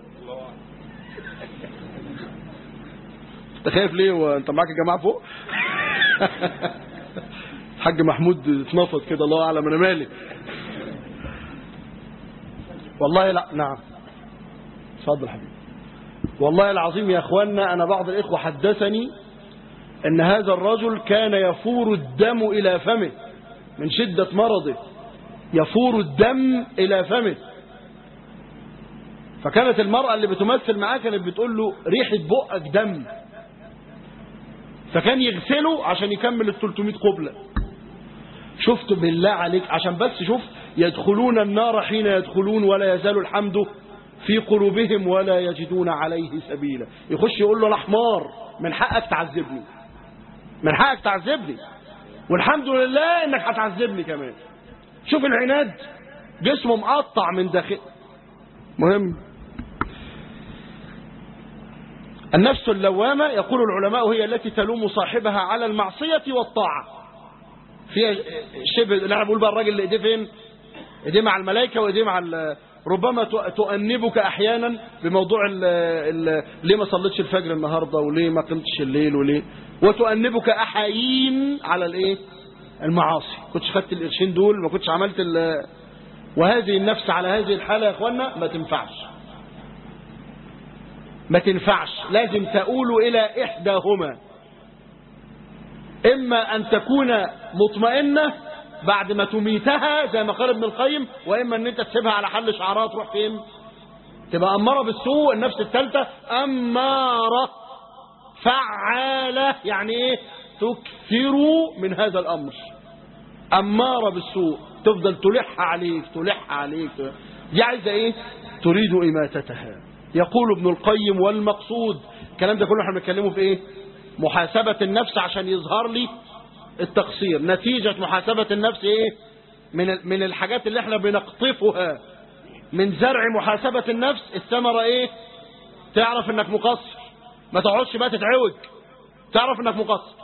انت خايف ليه وانت معاك الجماعة فوق الحاج محمود اتنفض كده الله اعلم انا مالي والله لا نعم اتفضل حبيبي والله العظيم يا اخوانا انا بعض الاخوه حدثني ان هذا الرجل كان يفور الدم الى فمه من شده مرضه يفور الدم الى فمه فكانت المرأة اللي بتمثل معاه كانت بتقول له ريحة بقك دم فكان يغسله عشان يكمل ال 300 قبلة شفت بالله عليك عشان بس شوف يدخلون النار حين يدخلون ولا يزال الحمد في قلوبهم ولا يجدون عليه سبيلا يخش يقول له الأحمار من حقك تعذبني من حقك تعذبني والحمد لله انك هتعذبني كمان شوف العناد جسمه مقطع من داخل مهم النفس اللوامة يقول العلماء هي التي تلوم صاحبها على المعصية والطاعة فيها شبه لا بقول بقى الراجل اللي ايديه فين ايديه مع الملائكة وايديه مع ال- ربما تؤ- تؤنبك احيانا بموضوع ال ال ليه ما صليتش الفجر النهارده وليه ما قمتش الليل وليه وتؤنبك احايين على الايه المعاصي كنتش خدت القرشين دول ما كنتش عملت ال- وهذه النفس على هذه الحالة يا اخوانا ما تنفعش ما تنفعش لازم تقول إلى إحداهما إما أن تكون مطمئنة بعد ما تميتها زي ما قال ابن القيم وإما أن أنت تسيبها على حل شعرات تروح فين تبقى أمارة بالسوء النفس الثالثة أمارة فعالة يعني إيه تكثر من هذا الأمر أمارة بالسوء تفضل تلح عليك تلح عليك دي عايزة إيه تريد إماتتها يقول ابن القيم والمقصود الكلام ده كله احنا بنتكلمه في إيه محاسبة النفس عشان يظهر لي التقصير نتيجة محاسبة النفس إيه من ال- من الحاجات اللي احنا بنقطفها من زرع محاسبة النفس الثمرة إيه تعرف إنك مقصر ما تقعدش بقى تتعوج تعرف إنك مقصر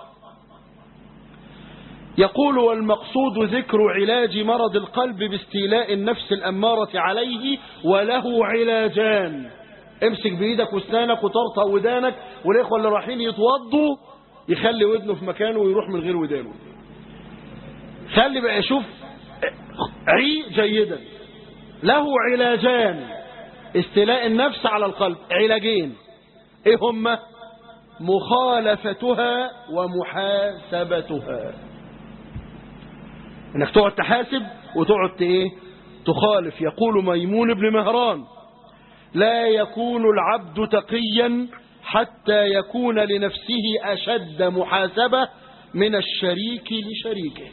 يقول والمقصود ذكر علاج مرض القلب باستيلاء النفس الأمارة عليه وله علاجان امسك بإيدك واسنانك وطرطق ودانك والإخوة اللي رايحين يتوضوا يخلي ودنه في مكانه ويروح من غير ودانه خلي بقى شوف عي جيدا له علاجان استيلاء النفس على القلب علاجين ايه هما مخالفتها ومحاسبتها انك تقعد تحاسب وتقعد ت- ايه تخالف يقول ميمون بن مهران لا يكون العبد تقيا حتى يكون لنفسه أشد محاسبة من الشريك لشريكه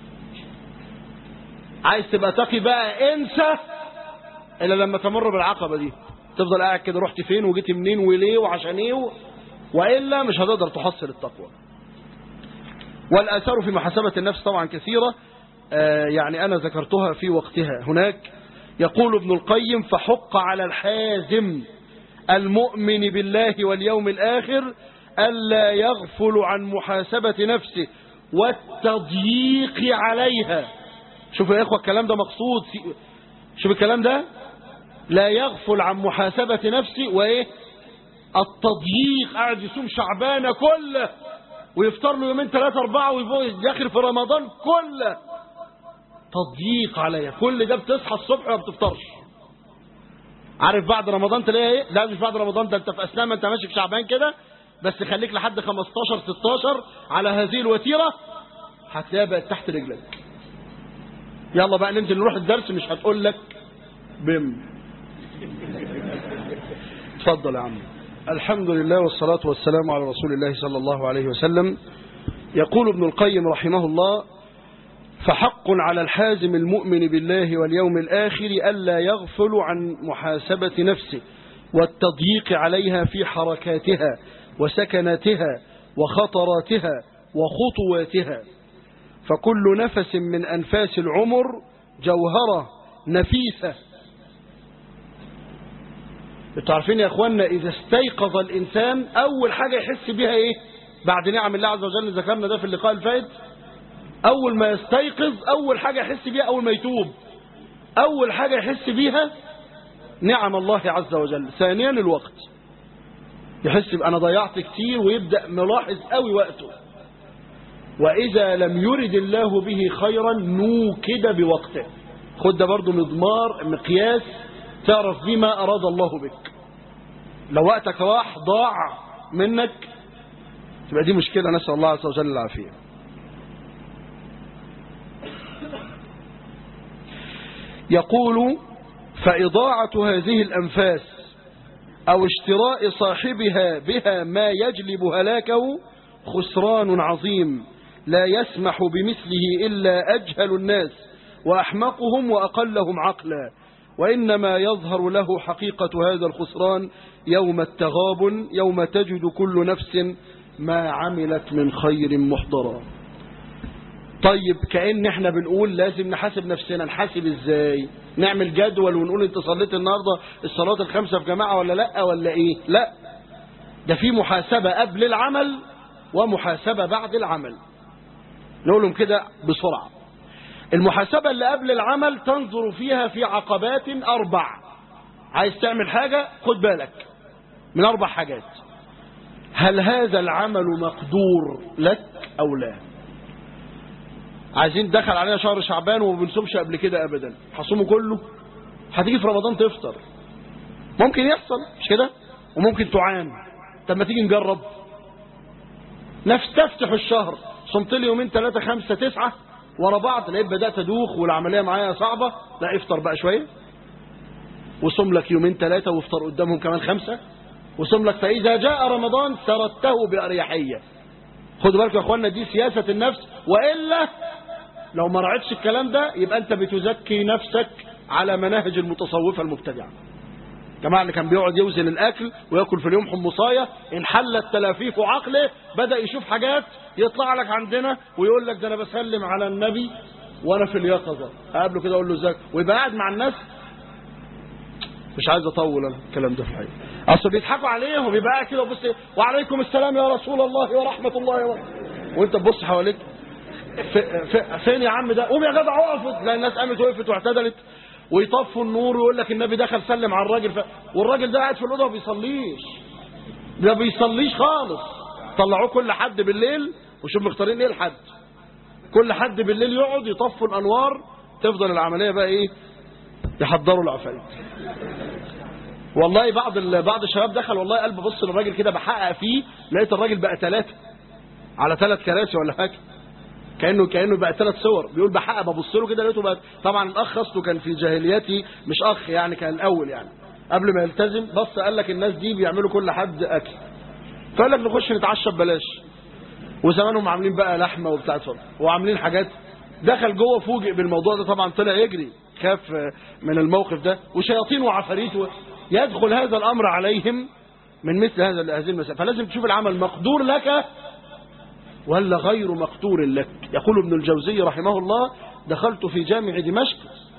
عايز تبقى تقي بقى انسى الا لما تمر بالعقبة دي تفضل قاعد كده رحت فين وجيت منين وليه وعشان ايه و... وإلا مش هتقدر تحصل التقوى والآثار في محاسبة النفس طبعا كثيرة آه، يعني أنا ذكرتها في وقتها هناك يقول ابن القيم فحق على الحازم المؤمن بالله واليوم الآخر ألا يغفل عن محاسبة نفسه والتضييق عليها شوف يا إخوة الكلام ده مقصود في- شوف الكلام ده لا يغفل عن محاسبة نفسه وإيه التضييق قاعد يصوم شعبانة كله ويفطر له يومين ثلاثة أربعة ويدخل في رمضان كله تضييق عليا كل ده بتصحى الصبح وما بتفطرش عارف بعد رمضان تلاقي ايه لا مش بعد رمضان ده انت في اثناء ما انت ماشي في شعبان كده بس خليك لحد 15 16 على هذه الوتيره هتلاقيها بقت تحت رجلك يلا بقى ننزل نروح الدرس مش هتقول لك بم اتفضل يا عم الحمد لله والصلاة والسلام على رسول الله صلى الله عليه وسلم يقول ابن القيم رحمه الله فحق على الحازم المؤمن بالله واليوم الآخر ألا يغفل عن محاسبة نفسه والتضييق عليها في حركاتها وسكناتها وخطراتها وخطواتها فكل نفس من أنفاس العمر جوهرة نفيسة انتوا عارفين يا اخوانا اذا استيقظ الانسان اول حاجة يحس بيها ايه بعد نعم الله عز وجل ذكرنا ده في اللقاء الفائت اول ما يستيقظ اول حاجة يحس بيها اول ما يتوب اول حاجة يحس بيها نعم الله عز وجل ثانيا الوقت يحس انا ضيعت كتير ويبدأ ملاحظ قوي وقته واذا لم يرد الله به خيرا نوكد بوقته خد ده برضو مضمار مقياس تعرف بما اراد الله بك لو وقتك راح ضاع منك تبقى دي مشكلة نسأل الله عز وجل العافية يقول فإضاعة هذه الأنفاس أو اشتراء صاحبها بها ما يجلب هلاكه خسران عظيم لا يسمح بمثله إلا أجهل الناس وأحمقهم وأقلهم عقلا وإنما يظهر له حقيقة هذا الخسران يوم التغابن يوم تجد كل نفس ما عملت من خير محضرا طيب كأن احنا بنقول لازم نحاسب نفسنا نحاسب ازاي نعمل جدول ونقول انت صليت النهاردة الصلاة الخمسة في جماعة ولا لا ولا ايه لا ده في محاسبة قبل العمل ومحاسبة بعد العمل نقولهم كده بسرعة المحاسبة اللي قبل العمل تنظر فيها في عقبات أربع عايز تعمل حاجة خد بالك من أربع حاجات هل هذا العمل مقدور لك أو لا عايزين دخل علينا شهر شعبان وما بنصومش قبل كده أبدا هصومه كله هتيجي في رمضان تفطر ممكن يحصل مش كده وممكن تعان طب ما تيجي نجرب نفتفتح الشهر صمت لي يومين ثلاثة خمسة تسعة ورا بعض لقيت بدأت أدوخ والعملية معايا صعبة لا افطر بقى شوية وصم لك يومين ثلاثة وافطر قدامهم كمان خمسة وصم لك فإذا جاء رمضان سردته بأريحية خدوا بالكم يا اخوانا دي سياسة النفس وإلا لو ما رعيتش الكلام ده يبقى أنت بتزكي نفسك على مناهج المتصوفة المبتدعة الجماعة اللي كان بيقعد يوزن الأكل ويأكل في اليوم حمصاية إن حلت تلافيف عقله بدأ يشوف حاجات يطلع لك عندنا ويقول لك ده أنا بسلم على النبي وأنا في اليقظة أقابله كده أقول له ازيك ويبقى قاعد مع الناس مش عايز أطول أنا الكلام ده في الحقيقة أصل بيضحكوا عليهم يبقى قاعد كده وبص وعليكم السلام يا رسول الله ورحمة الله وبركاته وأنت تبص حواليك في في فين يا عم ده قوم يا جدع اقف لا الناس قامت وقفت واعتدلت ويطفوا النور ويقول لك النبي دخل سلم على الراجل ف... والراجل ده قاعد في الاوضه ما بيصليش ده بيصليش خالص طلعوه كل حد بالليل وشوف مختارين ايه الحد كل حد بالليل يقعد يطفوا الانوار تفضل العمليه بقى ايه يحضروا العفايت والله بعض ال... بعض الشباب دخل والله قلب بص للراجل كده بحقق فيه لقيت الراجل بقى ثلاثه على ثلاث كراسي ولا حاجه كانه كانه بقى ثلاث صور بيقول بحق ببص له كده لقيته بقى طبعا الاخ اصله كان في جاهليتي مش اخ يعني كان الاول يعني قبل ما يلتزم بص قال لك الناس دي بيعملوا كل حد اكل فقال لك نخش نتعشى ببلاش وزمانهم عاملين بقى لحمه وبتاع اتفضل وعاملين حاجات دخل جوه فوجئ بالموضوع ده طبعا طلع يجري خاف من الموقف ده وشياطين وعفاريت يدخل هذا الامر عليهم من مثل هذا هذه المسائل فلازم تشوف العمل مقدور لك ولا غير مقتور لك يقول ابن الجوزي رحمه الله دخلت في جامع دمشق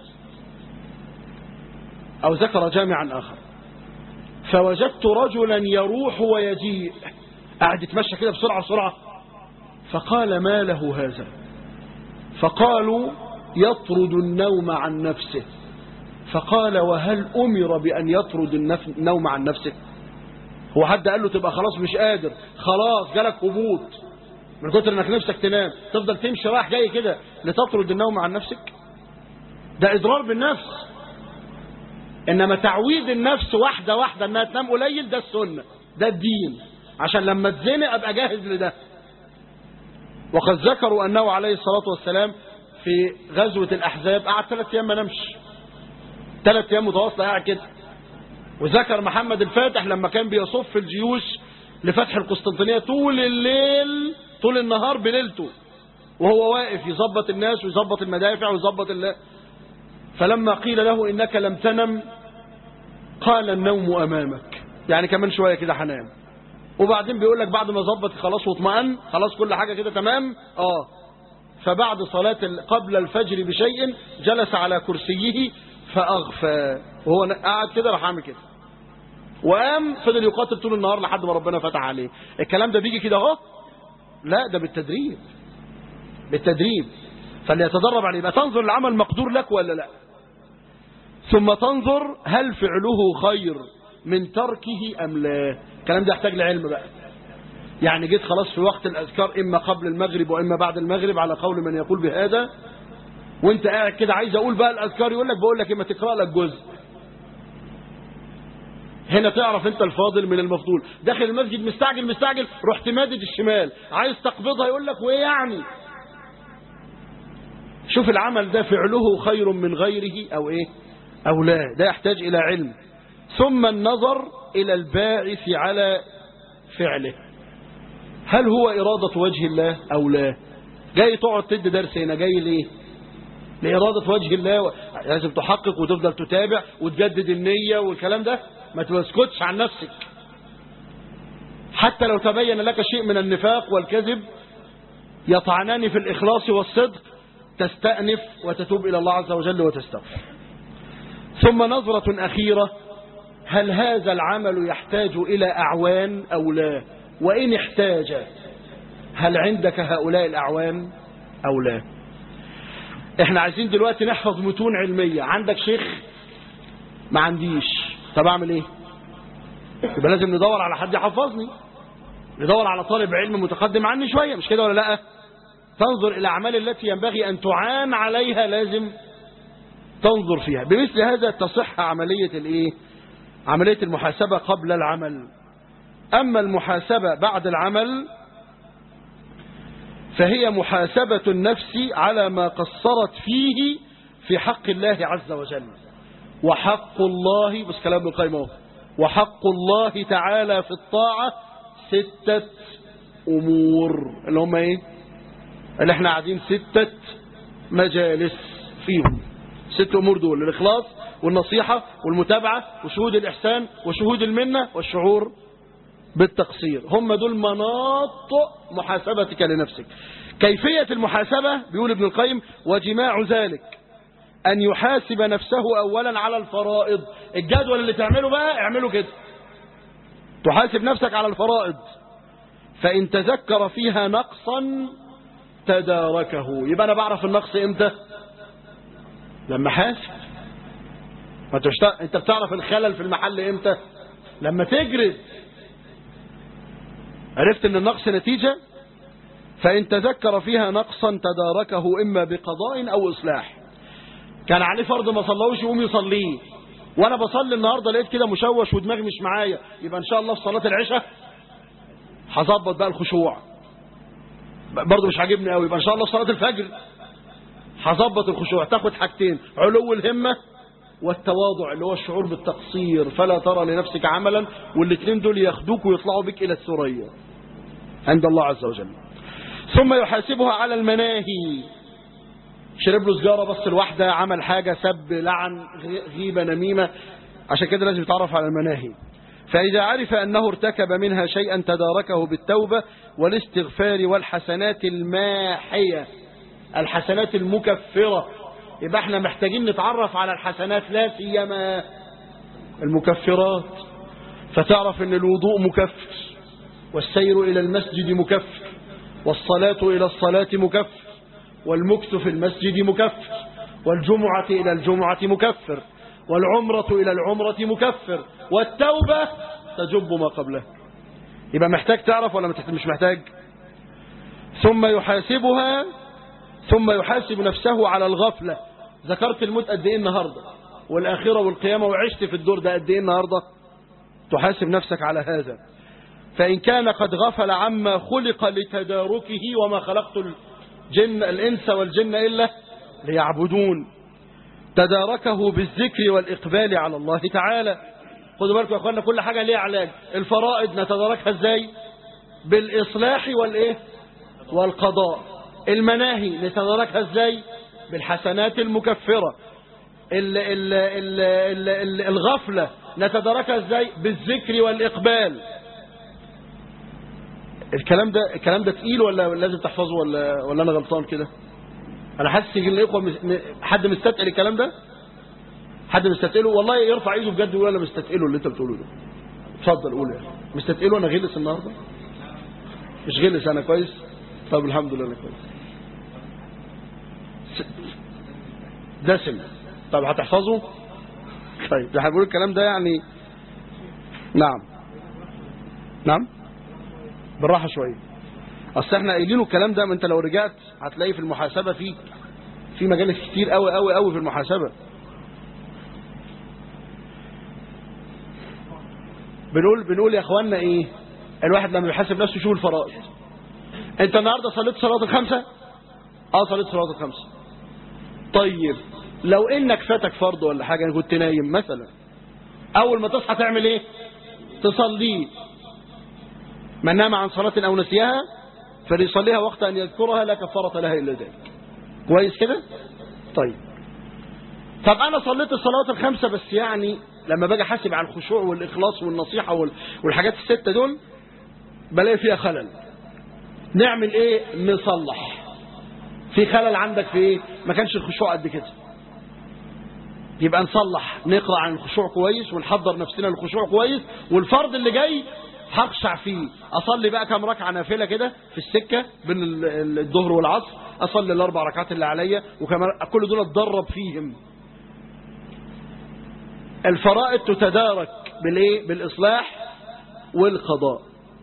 أو ذكر جامعا آخر فوجدت رجلا يروح ويجيء قاعد يتمشى كده بسرعة بسرعة فقال ما له هذا فقالوا يطرد النوم عن نفسه فقال وهل أمر بأن يطرد النوم عن نفسه هو حد قال له تبقى خلاص مش قادر خلاص جالك هبوط من كتر انك نفسك تنام تفضل تمشي رايح جاي كده لتطرد النوم عن نفسك ده اضرار بالنفس انما تعويد النفس واحده واحده انها تنام قليل ده السنه ده الدين عشان لما تزنق ابقى جاهز لده وقد ذكروا انه عليه الصلاه والسلام في غزوه الاحزاب قعد ثلاث ايام ما نامش ثلاث ايام متواصله قاعد كده وذكر محمد الفاتح لما كان بيصف الجيوش لفتح القسطنطينيه طول الليل طول النهار بليلته وهو واقف يظبط الناس ويظبط المدافع ويظبط الله فلما قيل له إنك لم تنم قال النوم أمامك يعني كمان شوية كده هنام وبعدين بيقول لك بعد ما ظبط خلاص واطمأن خلاص كل حاجة كده تمام اه فبعد صلاة قبل الفجر بشيء جلس على كرسيه فأغفى وهو قاعد كده راح عامل كده وقام فضل يقاتل طول النهار لحد ما ربنا فتح عليه الكلام ده بيجي كده اهو لا ده بالتدريب بالتدريب فليتدرب عليه يبقى تنظر العمل مقدور لك ولا لا ثم تنظر هل فعله خير من تركه أم لا الكلام ده يحتاج لعلم بقى يعني جيت خلاص في وقت الأذكار إما قبل المغرب وإما بعد المغرب على قول من يقول بهذا وانت قاعد كده عايز أقول بقى الأذكار يقول لك بقول لك إما تقرأ لك جزء هنا تعرف انت الفاضل من المفضول داخل المسجد مستعجل مستعجل رحت مادد الشمال عايز تقبضها يقول لك وايه يعني شوف العمل ده فعله خير من غيره او ايه او لا ده يحتاج الى علم ثم النظر الى الباعث على فعله هل هو إرادة وجه الله أو لا جاي تقعد تدي درس هنا جاي ليه لإرادة وجه الله لازم تحقق وتفضل تتابع وتجدد النية والكلام ده ما تسكتش عن نفسك حتى لو تبين لك شيء من النفاق والكذب يطعنان في الإخلاص والصدق تستأنف وتتوب إلى الله عز وجل وتستغفر ثم نظرة أخيرة هل هذا العمل يحتاج إلى أعوان أو لا وإن احتاج هل عندك هؤلاء الأعوان أو لا احنا عايزين دلوقتي نحفظ متون علمية عندك شيخ ما عنديش طب اعمل ايه يبقى لازم ندور على حد يحفظني ندور على طالب علم متقدم عني شوية مش كده ولا لا تنظر إلى الأعمال التي ينبغي أن تعان عليها لازم تنظر فيها بمثل هذا تصح عملية الايه عملية المحاسبة قبل العمل أما المحاسبة بعد العمل فهي محاسبة النفس على ما قصرت فيه في حق الله عز وجل وحق الله بس كلام ابن القيم اهو وحق الله تعالى في الطاعة ستة أمور اللي هم ايه اللي احنا قاعدين ستة مجالس فيهم ست أمور دول الإخلاص والنصيحة والمتابعة وشهود الإحسان وشهود المنة والشعور بالتقصير هم دول مناط محاسبتك لنفسك كيفية المحاسبة بيقول ابن القيم وجماع ذلك أن يحاسب نفسه أولا على الفرائض الجدول اللي تعمله بقى اعمله كده تحاسب نفسك على الفرائض فإن تذكر فيها نقصا تداركه يبقى أنا بعرف النقص إمتى لما حاسب ما انت مش- انت بتعرف الخلل في المحل امتى لما تجرد عرفت ان النقص نتيجة فإن تذكر فيها نقصا تداركه إما بقضاء أو إصلاح كان عليه فرض ما صلوش يقوم يصليه وأنا بصلي النهاردة لقيت كده مشوش ودماغي مش معايا يبقى إن شاء الله في صلاة العشاء هظبط بقى الخشوع برضه مش عاجبني قوي يبقى إن شاء الله في صلاة الفجر هظبط الخشوع تاخد حاجتين علو الهمة والتواضع اللي هو الشعور بالتقصير فلا ترى لنفسك عملا والاثنين دول ياخدوك ويطلعوا بك إلى الثريا عند الله عز وجل ثم يحاسبها على المناهي شرب له سجارة بس الواحدة عمل حاجة سب لعن غ- غيبة نميمة عشان كده لازم يتعرف على المناهي فإذا عرف أنه ارتكب منها شيئا تداركه بالتوبة والاستغفار والحسنات الماحية الحسنات المكفرة يبقى احنا محتاجين نتعرف على الحسنات لا سيما المكفرات فتعرف ان الوضوء مكفر والسير إلى المسجد مكفر والصلاة إلى الصلاة مكفر والمكث في المسجد مكفر والجمعة إلى الجمعة مكفر والعمرة إلى العمرة مكفر والتوبة تجب ما قبلها يبقى محتاج تعرف ولا متحت- مش محتاج ثم يحاسبها ثم يحاسب نفسه على الغفلة ذكرت الموت قد ايه النهاردة والآخرة والقيامة وعشت في الدور ده قد ايه النهاردة تحاسب نفسك على هذا فإن كان قد غفل عما خلق لتداركه وما خلقت الجن الإنس والجن إلا ليعبدون تداركه بالذكر والإقبال على الله تعالى خدوا بالكم يا أخوانا كل حاجة ليها علاج الفرائض نتداركها إزاي بالإصلاح والإيه والقضاء المناهي نتداركها إزاي بالحسنات المكفرة ال ال ال ال ال الغفلة نتداركها إزاي بالذكر والإقبال الكلام ده الكلام ده تقيل ولا لازم تحفظه ولا ولا انا غلطان كده انا حاسس ان الاخوه مس- م- حد مستثقل الكلام ده حد مستثقله والله يرفع ايده بجد ويقول انا مستثقله اللي انت بتقوله ده اتفضل قول يا أخي. مستثقله انا غلس النهارده مش غلس انا كويس طب الحمد لله انا كويس س- دسم طب هتحفظه طيب ده هنقول الكلام ده يعني نعم نعم بالراحة شوية اصل احنا قايلينه الكلام ده ما انت لو رجعت هتلاقي في المحاسبة في في مجالس كتير قوي قوي قوي في المحاسبة بنقول بنقول يا اخوانا ايه الواحد لما بيحاسب نفسه يشوف الفرائض انت النهارده صليت صلاه الخمسه اه صليت صلاه الخمسه طيب لو انك فاتك فرض ولا حاجه انا كنت نايم مثلا اول ما تصحى تعمل ايه تصليه من نام عن صلاة أو نسيها فليصليها وقت أن يذكرها لا كفارة لها إلا ذلك كويس كده طيب طب أنا صليت الصلوات الخمسة بس يعني لما باجي احاسب على الخشوع والإخلاص والنصيحة وال- والحاجات الستة دول بلاقي فيها خلل نعمل ايه نصلح في خلل عندك في ايه ما كانش الخشوع قد كده يبقى نصلح نقرأ عن الخشوع كويس ونحضر نفسنا للخشوع كويس والفرض اللي جاي هخشع فيه اصلي بقى كام ركعه نافله كده في السكه بين ال- ال- الظهر والعصر اصلي الاربع ركعات اللي عليا وكمان كل دول اتدرب فيهم الفرائض تتدارك بالايه بالاصلاح والقضاء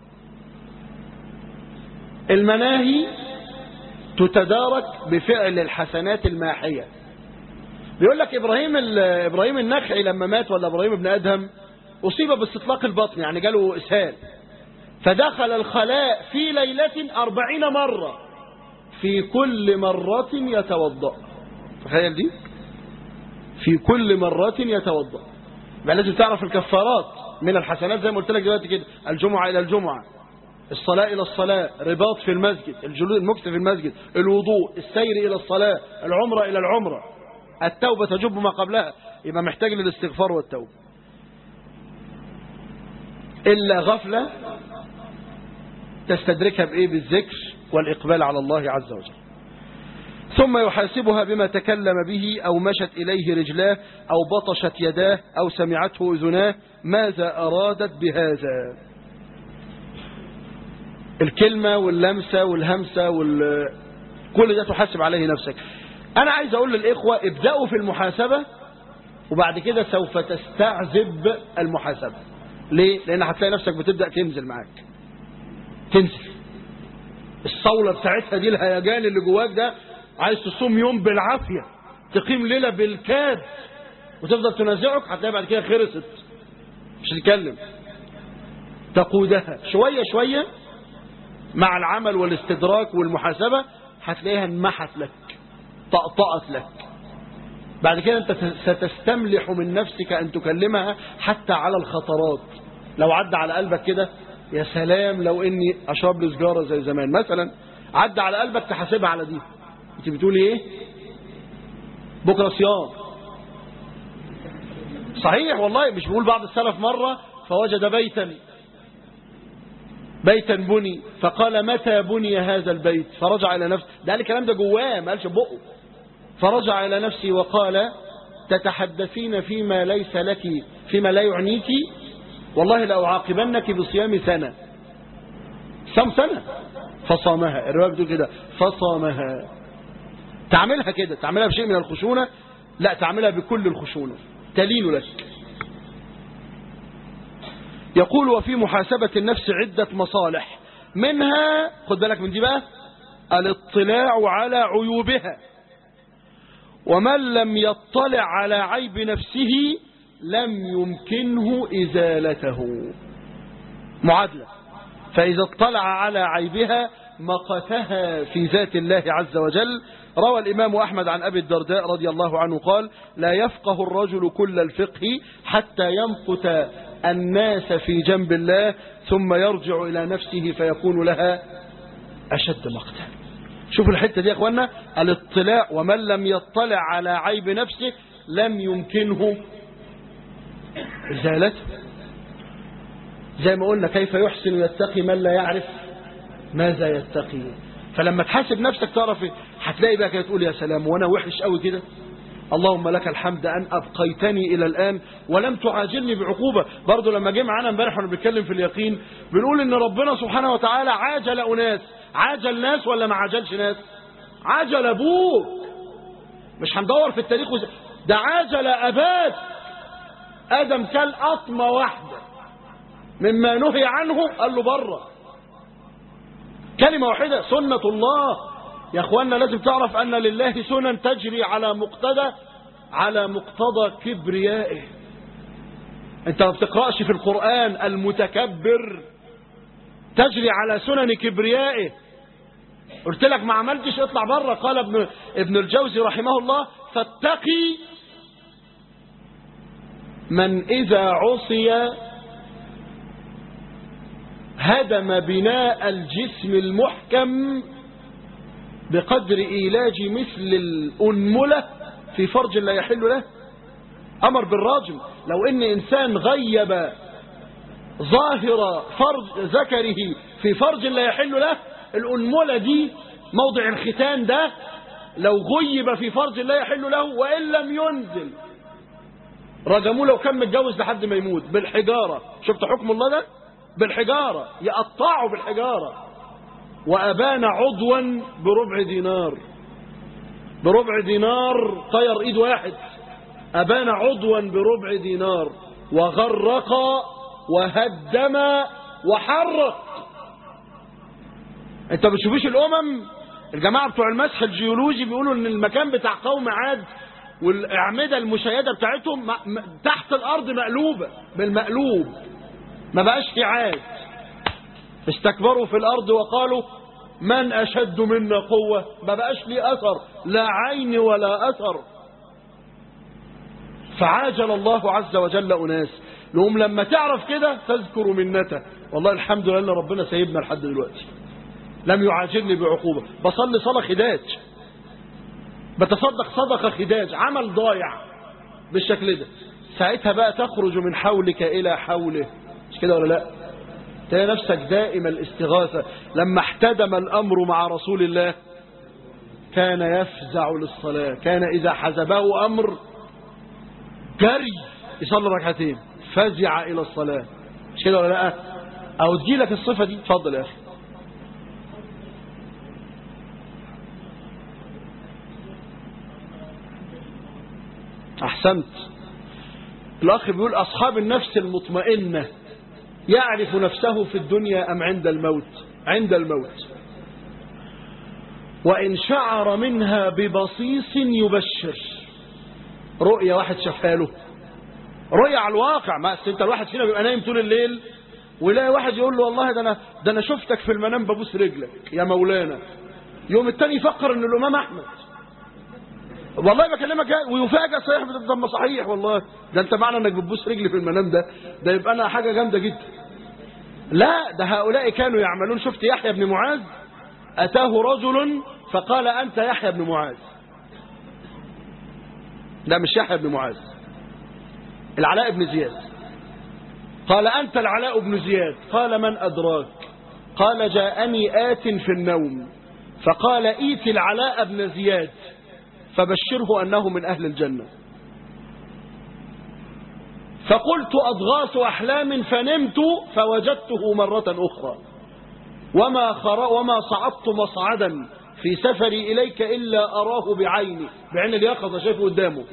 المناهي تتدارك بفعل الحسنات الماحيه بيقول لك ابراهيم ال- ابراهيم النخعي لما مات ولا ابراهيم ابن ادهم اصيب باستطلاق البطن يعني جاله اسهال فدخل الخلاء في ليله أربعين مره في كل مره يتوضا تخيل دي في كل مرة يتوضا يبقى لازم تعرف الكفارات من الحسنات زي ما قلت لك دلوقتي كده الجمعة إلى الجمعة الصلاة إلى الصلاة رباط في المسجد الجلوس المكث في المسجد الوضوء السير إلى الصلاة العمرة إلى العمرة التوبة تجب ما قبلها يبقى محتاج للاستغفار والتوبة إلا غفلة تستدركها بإيه بالذكر والإقبال على الله عز وجل ثم يحاسبها بما تكلم به أو مشت إليه رجلاه أو بطشت يداه أو سمعته أذناه ماذا أرادت بهذا الكلمة واللمسة والهمسة وال... كل ده تحاسب عليه نفسك أنا عايز أقول للإخوة ابدأوا في المحاسبة وبعد كده سوف تستعذب المحاسبة ليه؟ لأن هتلاقي نفسك بتبدأ تنزل معاك تنزل الصولة بتاعتها دي الهيجان اللي جواك ده عايز تصوم يوم بالعافية تقيم ليلة بالكاد وتفضل تنازعك هتلاقي بعد كده خرست مش تتكلم تقودها شوية شوية مع العمل والاستدراك والمحاسبة هتلاقيها انمحت لك طقطقت لك بعد كده انت ستستملح من نفسك ان تكلمها حتى على الخطرات لو عدى على قلبك كده يا سلام لو اني اشرب لي سجاره زي زمان مثلا عدى على قلبك تحاسبها على دي انت بتقولي ايه بكره صيام صحيح والله مش بيقول بعض السلف مره فوجد بيتا بيتا بني فقال متى بني هذا البيت فرجع الى نفسه ده قال الكلام ده جواه ما قالش بقه فرجع الى نفسه وقال تتحدثين فيما ليس لك فيما لا يعنيك والله لأعاقبنك بصيام سنة صام سنة فصامها الرواية بتقول كده فصامها تعملها كده تعملها بشيء من الخشونة لا تعملها بكل الخشونة تلين لك يقول وفي محاسبة النفس عدة مصالح منها خد بالك من دي بقى الاطلاع على عيوبها ومن لم يطلع على عيب نفسه لم يمكنه إزالته معادلة فإذا اطلع على عيبها مقتها في ذات الله عز وجل روى الإمام أحمد عن أبي الدرداء رضي الله عنه قال لا يفقه الرجل كل الفقه حتى يمقت الناس في جنب الله ثم يرجع إلى نفسه فيكون لها أشد مقتا شوف الحتة دي يا أخوانا الاطلاع ومن لم يطلع على عيب نفسه لم يمكنه إزالته زي ما قلنا كيف يحسن يتقي من لا يعرف ماذا يتقي فلما تحاسب نفسك تعرف إيه؟ هتلاقي بقى كده تقول يا سلام وانا وحش قوي كده اللهم لك الحمد ان ابقيتني الى الان ولم تعاجلني بعقوبه برضه لما جه معانا امبارح وانا بنتكلم في اليقين بنقول ان ربنا سبحانه وتعالى عاجل اناس عاجل ناس ولا ما عاجلش ناس عاجل ابوك مش هندور في التاريخ وز... ده عاجل اباك ادم كل قطمه واحده مما نهي عنه قال له بره كلمه واحده سنه الله يا اخوانا لازم تعرف ان لله سنن تجري على مقتضى على مقتضى كبريائه انت ما بتقراش في القران المتكبر تجري على سنن كبريائه قلت لك ما عملتش اطلع بره قال ابن ابن الجوزي رحمه الله فاتقي من اذا عصي هدم بناء الجسم المحكم بقدر إيلاج مثل الأنملة في فرج لا يحل له أمر بالراجم لو إن إنسان غيب ظاهر فرج ذكره في فرج لا يحل له الأنملة دي موضع الختان ده لو غيب في فرج لا يحل له وإن لم ينزل رجموه لو كان متجوز لحد ما يموت بالحجارة شفت حكم الله ده بالحجارة يقطعوا بالحجارة وأبان عضوا بربع دينار بربع دينار طير ايد واحد أبان عضوا بربع دينار وغرق وهدم وحرق انت ما بتشوفيش الامم الجماعة بتوع المسح الجيولوجي بيقولوا ان المكان بتاع قوم عاد والاعمدة المشيدة بتاعتهم م- م- تحت الارض مقلوبة بالمقلوب ما بقاش في عاد استكبروا في الارض وقالوا من اشد منا قوة ما بقاش لي اثر لا عين ولا اثر فعاجل الله عز وجل اناس لهم لما تعرف كده تذكر منته والله الحمد لله ان ربنا سايبنا لحد دلوقتي لم يعاجلني بعقوبة بصلي صلاة خداج بتصدق صدقة خداج عمل ضايع بالشكل ده ساعتها بقى تخرج من حولك إلى حوله مش كده ولا لا تلاقي نفسك دائما الاستغاثة لما احتدم الأمر مع رسول الله كان يفزع للصلاة كان إذا حزبه أمر جري يصلي ركعتين فزع إلى الصلاة مش كده ولا لا أو تجيلك الصفة دي اتفضل يا أخي أحسنت الأخ بيقول أصحاب النفس المطمئنة يعرف نفسه في الدنيا أم عند الموت عند الموت وإن شعر منها ببصيص يبشر رؤية واحد شافها له رؤية على الواقع ما أصل انت الواحد فينا بيبقى نايم طول الليل ويلاقي واحد يقول له والله ده انا ده انا شفتك في المنام ببوس رجلك يا مولانا يوم التاني يفكر ان الامام احمد والله بكلمك جاي ويفاجئ صحيح ده صحيح والله ده انت معنى انك بتبوس رجلي في المنام ده ده يبقى انا حاجه جامده جدا لا ده هؤلاء كانوا يعملون شفت يحيى بن معاذ اتاه رجل فقال انت يحيى بن معاذ لا مش يحيى بن معاذ العلاء بن زياد قال أنت العلاء بن زياد قال من أدراك قال جاءني آت في النوم فقال إيت العلاء بن زياد فبشره أنه من أهل الجنة فقلت أضغاث أحلام فنمت فوجدته مرة أخرى وما, خر... وما صعدت مصعدا في سفري إليك إلا أراه بعيني بعين اليقظة شايفه قدامه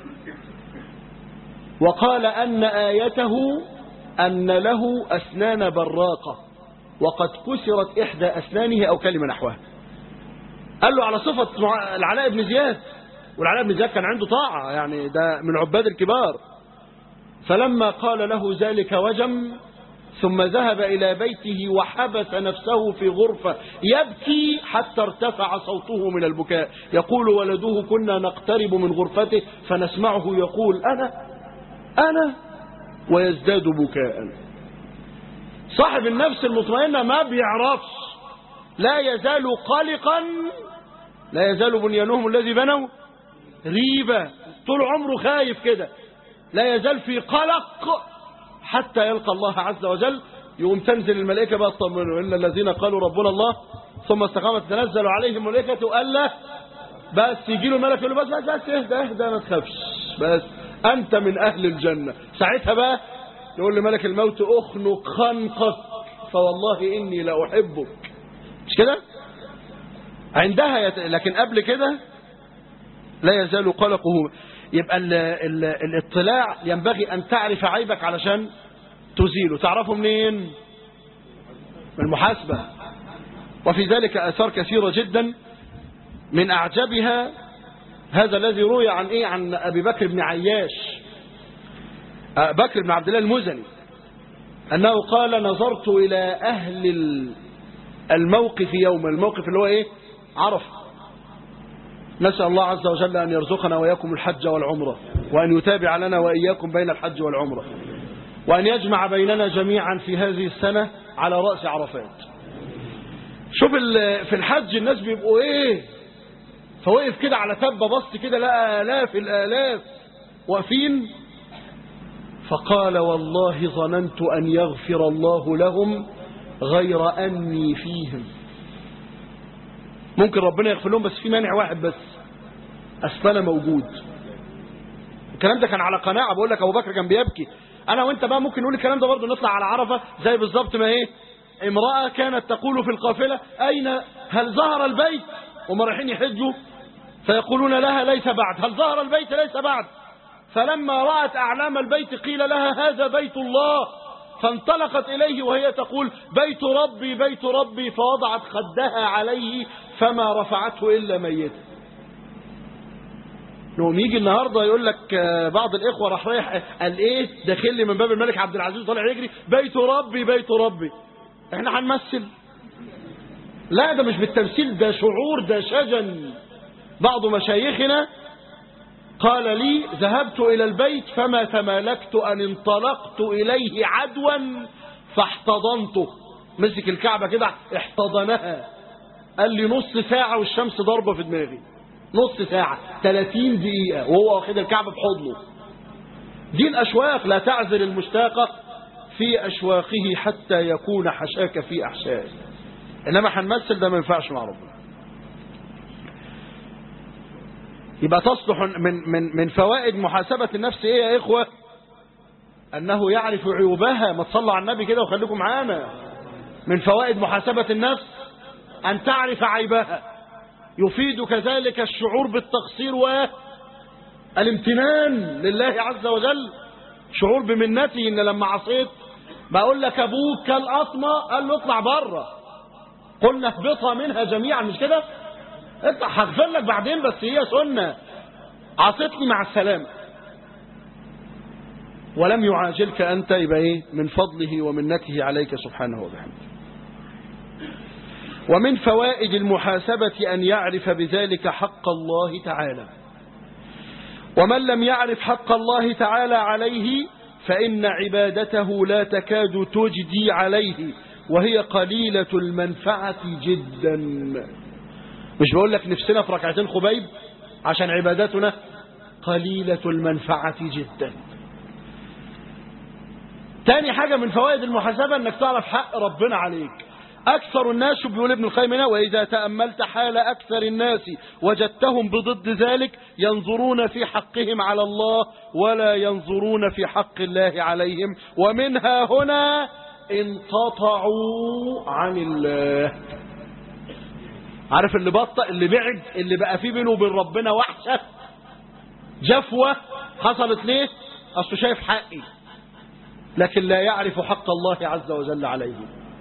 وقال أن آيته أن له أسنان براقة وقد كسرت إحدى أسنانه أو كلمة نحوها قال له على صفة العلاء بن زياد والعلاء بن زياد كان عنده طاعة يعني ده من عباد الكبار فلما قال له ذلك وجم ثم ذهب إلى بيته وحبس نفسه في غرفة يبكي حتى ارتفع صوته من البكاء يقول ولده كنا نقترب من غرفته فنسمعه يقول أنا أنا ويزداد بكاء صاحب النفس المطمئنة ما بيعرفش لا يزال قلقا لا يزال بنيانهم الذي بنوا ريبة طول عمره خايف كده لا يزال في قلق حتى يلقى الله عز وجل يقوم تنزل الملائكة بقى تطمنوا إن الذين قالوا ربنا الله ثم استقامت تنزل عليهم الملائكة ألا بس يجي له الملك يقول له بس بس بس اهدى اهدى ما تخافش بس أنت من أهل الجنة ساعتها بقى يقول لملك الموت أخنق خنقك فوالله إني لأحبك مش كده عندها يت... لكن قبل كده لا يزال قلقه يبقى ال... ال... الاطلاع ينبغي أن تعرف عيبك علشان تزيله تعرفه منين من المحاسبة وفي ذلك آثار كثيرة جدا من أعجبها هذا الذي روي عن إيه عن أبي بكر بن عياش بكر بن عبد الله المزني أنه قال نظرت إلى أهل الموقف يوم الموقف اللي هو إيه عرف نسأل الله عز وجل أن يرزقنا وإياكم الحج والعمرة وأن يتابع لنا وإياكم بين الحج والعمرة وأن يجمع بيننا جميعا في هذه السنة على رأس عرفات شوف ال- في الحج الناس بيبقوا ايه فوقف كده على تبة بص كده لقى آلاف الآلاف واقفين فقال والله ظننت أن يغفر الله لهم غير أني فيهم ممكن ربنا يغفر لهم بس في مانع واحد بس أصل أنا موجود الكلام ده كان على قناعة بقول لك أبو بكر كان بيبكي أنا وأنت بقى ممكن نقول الكلام ده برضه نطلع على عرفة زي بالظبط ما إيه امرأة كانت تقول في القافلة أين هل ظهر البيت وهم رايحين يحجوا فيقولون لها ليس بعد هل ظهر البيت ليس بعد فلما رأت أعلام البيت قيل لها هذا بيت الله فانطلقت إليه وهي تقول بيت ربي بيت ربي فوضعت خدها عليه فما رفعته إلا ميتا نقوم يجي النهارده يقول لك آه، بعض الاخوه راح رايح قال ايه داخل لي من باب الملك عبد العزيز طالع يجري بيت ربي بيت ربي احنا هنمثل لا ده مش بالتمثيل ده شعور ده شجن بعض مشايخنا قال لي ذهبت إلى البيت فما تمالكت أن انطلقت إليه عدوا فاحتضنته مسك الكعبة كده احتضنها قال لي نص ساعة والشمس ضربة في دماغي نص ساعة 30 دقيقة وهو واخد الكعبة بحضنه دي الأشواق لا تعذر المشتاقة في أشواقه حتى يكون حشاك في أحشائه إنما هنمثل ده ما ينفعش مع ربنا يبقى تصلح من من من فوائد محاسبة النفس ايه يا اخوة انه يعرف عيوبها ما تصلوا على النبي كده وخليكم معانا من فوائد محاسبة النفس ان تعرف عيبها يفيد كذلك الشعور بالتقصير والامتنان لله عز وجل شعور بمنته ان لما عصيت بقول لك ابوك كالقطمة قال له اطلع بره قلنا اهبطها منها جميعا مش كده انت هغفر لك بعدين بس هي سنة عصيتني مع السلامة ولم يعاجلك أنت يبقى إيه من فضله ومنته عليك سبحانه وبحمده ومن فوائد المحاسبة أن يعرف بذلك حق الله تعالى ومن لم يعرف حق الله تعالى عليه فإن عبادته لا تكاد تجدي عليه وهي قليلة المنفعة جداً مش بقول لك نفسنا في ركعتين خبيب عشان عباداتنا قليلة المنفعة جدا تاني حاجة من فوائد المحاسبة انك تعرف حق ربنا عليك أكثر الناس شو بيقول ابن القيم هنا وإذا تأملت حال أكثر الناس وجدتهم بضد ذلك ينظرون في حقهم على الله ولا ينظرون في حق الله عليهم ومنها هنا انقطعوا عن الله عارف اللي بطأ اللي بعد اللي بقى فيه بينه وبين ربنا وحشة جفوة حصلت ليه أصله شايف حقي لكن لا يعرف حق الله عز وجل عليه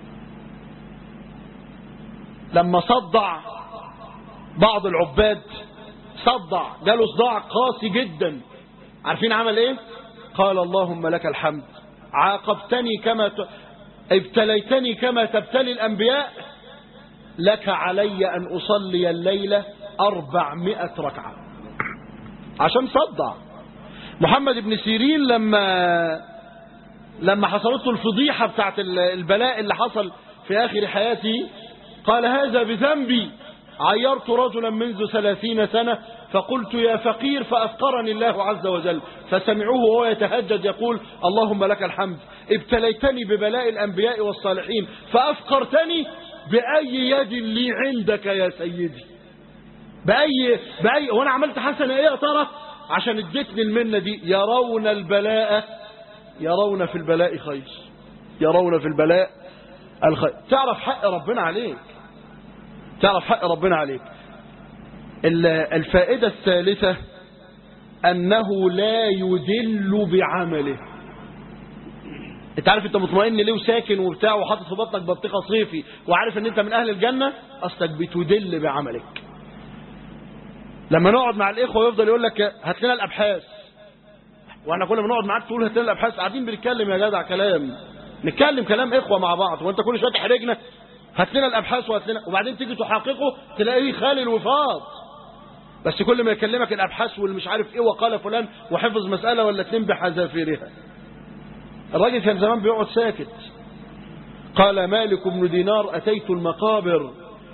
لما صدع بعض العباد صدع جاله صداع قاسي جدا عارفين عمل ايه قال اللهم لك الحمد عاقبتني كما ت... ابتليتني كما تبتلي الأنبياء لك علي أن أصلي الليلة أربعمائة ركعة عشان صدع محمد بن سيرين لما لما حصلت له الفضيحة بتاعت البلاء اللي حصل في آخر حياته قال هذا بذنبي عيرت رجلا منذ ثلاثين سنة فقلت يا فقير فأفقرني الله عز وجل فسمعوه وهو يتهجد يقول اللهم لك الحمد ابتليتني ببلاء الأنبياء والصالحين فأفقرتني بأي يد لي عندك يا سيدي بأي, بأي وأنا عملت حسنة إيه يا ترى عشان اديتني المنة دي يرون البلاء يرون في البلاء خير يرون في البلاء الخير تعرف حق ربنا عليك تعرف حق ربنا عليك الفائدة الثالثة أنه لا يدل بعمله انت عارف انت مطمئن ليه وساكن وبتاع وحاطط في بطنك بطيخه صيفي وعارف ان انت من اهل الجنه اصلك بتدل بعملك لما نقعد مع الاخوه ويفضل يقول لك هات لنا الابحاث واحنا كنا بنقعد معاك تقول هات لنا الابحاث قاعدين بنتكلم يا جدع كلام نتكلم كلام اخوه مع بعض وانت كل شويه تحرجنا هات لنا الابحاث وهات لنا وبعدين تيجي تحققه تلاقيه خالي الوفاض بس كل ما يكلمك الابحاث واللي مش عارف ايه وقال فلان وحفظ مساله ولا اتنين بحذافيرها الراجل كان زمان بيقعد ساكت قال مالك بن دينار أتيت المقابر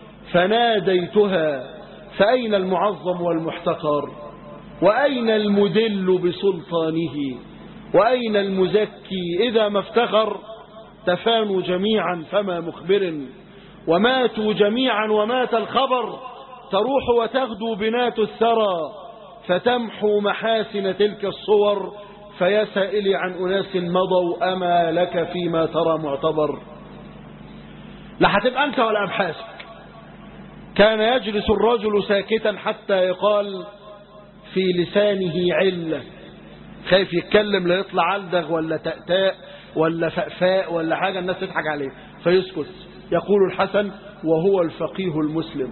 فناديتها فأين المعظم والمحتقر وأين المدل بسلطانه وأين المزكي إذا ما افتخر تفانوا جميعا فما مخبر وماتوا جميعا ومات الخبر تروح وتغدو بنات الثرى فتمحو محاسن تلك الصور فيا سائلي عن أناس مضوا أما لك فيما ترى معتبر لا هتبقى أنت ولا أبحاثك كان يجلس الرجل ساكتا حتى يقال في لسانه علة خايف يتكلم لا يطلع علدغ ولا تأتاء ولا فأفاء ولا حاجة الناس تضحك عليه فيسكت يقول الحسن وهو الفقيه المسلم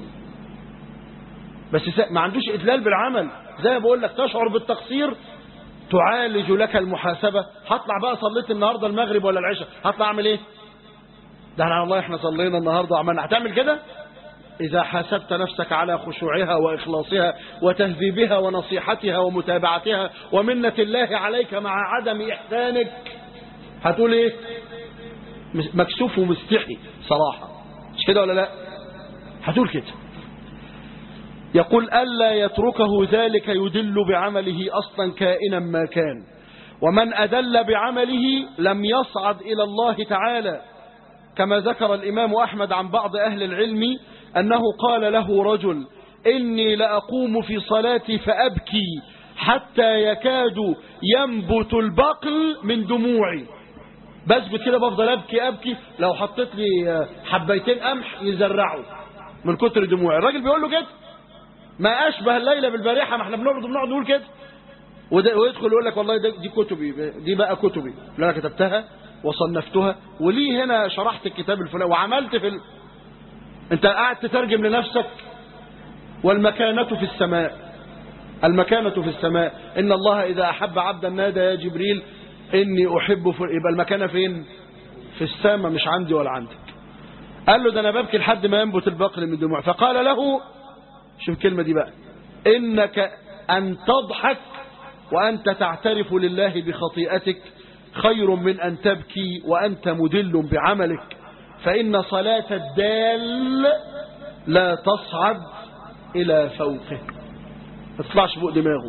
بس ما عندوش إدلال بالعمل زي ما بقول لك تشعر بالتقصير تعالج لك المحاسبة هطلع بقى صليت النهاردة المغرب ولا العشاء هطلع أعمل إيه ده احنا والله احنا صلينا النهاردة عملنا هتعمل كده إذا حاسبت نفسك على خشوعها وإخلاصها وتهذيبها ونصيحتها ومتابعتها ومنة الله عليك مع عدم إحسانك هتقول إيه مكسوف ومستحي صراحة مش كده ولا لا هتقول كده يقول ألا يتركه ذلك يدل بعمله أصلا كائنا ما كان ومن أدل بعمله لم يصعد إلى الله تعالى كما ذكر الإمام أحمد عن بعض أهل العلم أنه قال له رجل إني لأقوم في صلاتي فأبكي حتى يكاد ينبت البقل من دموعي بثبت كده بفضل أبكي أبكي لو حطيت لي حبيتين قمح يزرعوا من كتر دموعي الراجل بيقول له كده ما أشبه الليلة بالبارحة ما احنا بنقعد بنقعد نقول كده ويدخل يقول لك والله دي كتبي دي بقى كتبي اللي انا كتبتها وصنفتها وليه هنا شرحت الكتاب الفلاني وعملت في ال... انت قاعد تترجم لنفسك والمكانة في السماء المكانة في السماء إن الله إذا أحب عبدا نادى يا جبريل إني أحب ف... يبقى المكانة فين في السماء مش عندي ولا عندك قال له ده أنا ببكي لحد ما ينبت البقر من دموع فقال له شوف الكلمة دي بقى إنك أن تضحك وأنت تعترف لله بخطيئتك خير من أن تبكي وأنت مدل بعملك فإن صلاة الدال لا تصعد إلى فوقه ما تطلعش فوق دماغه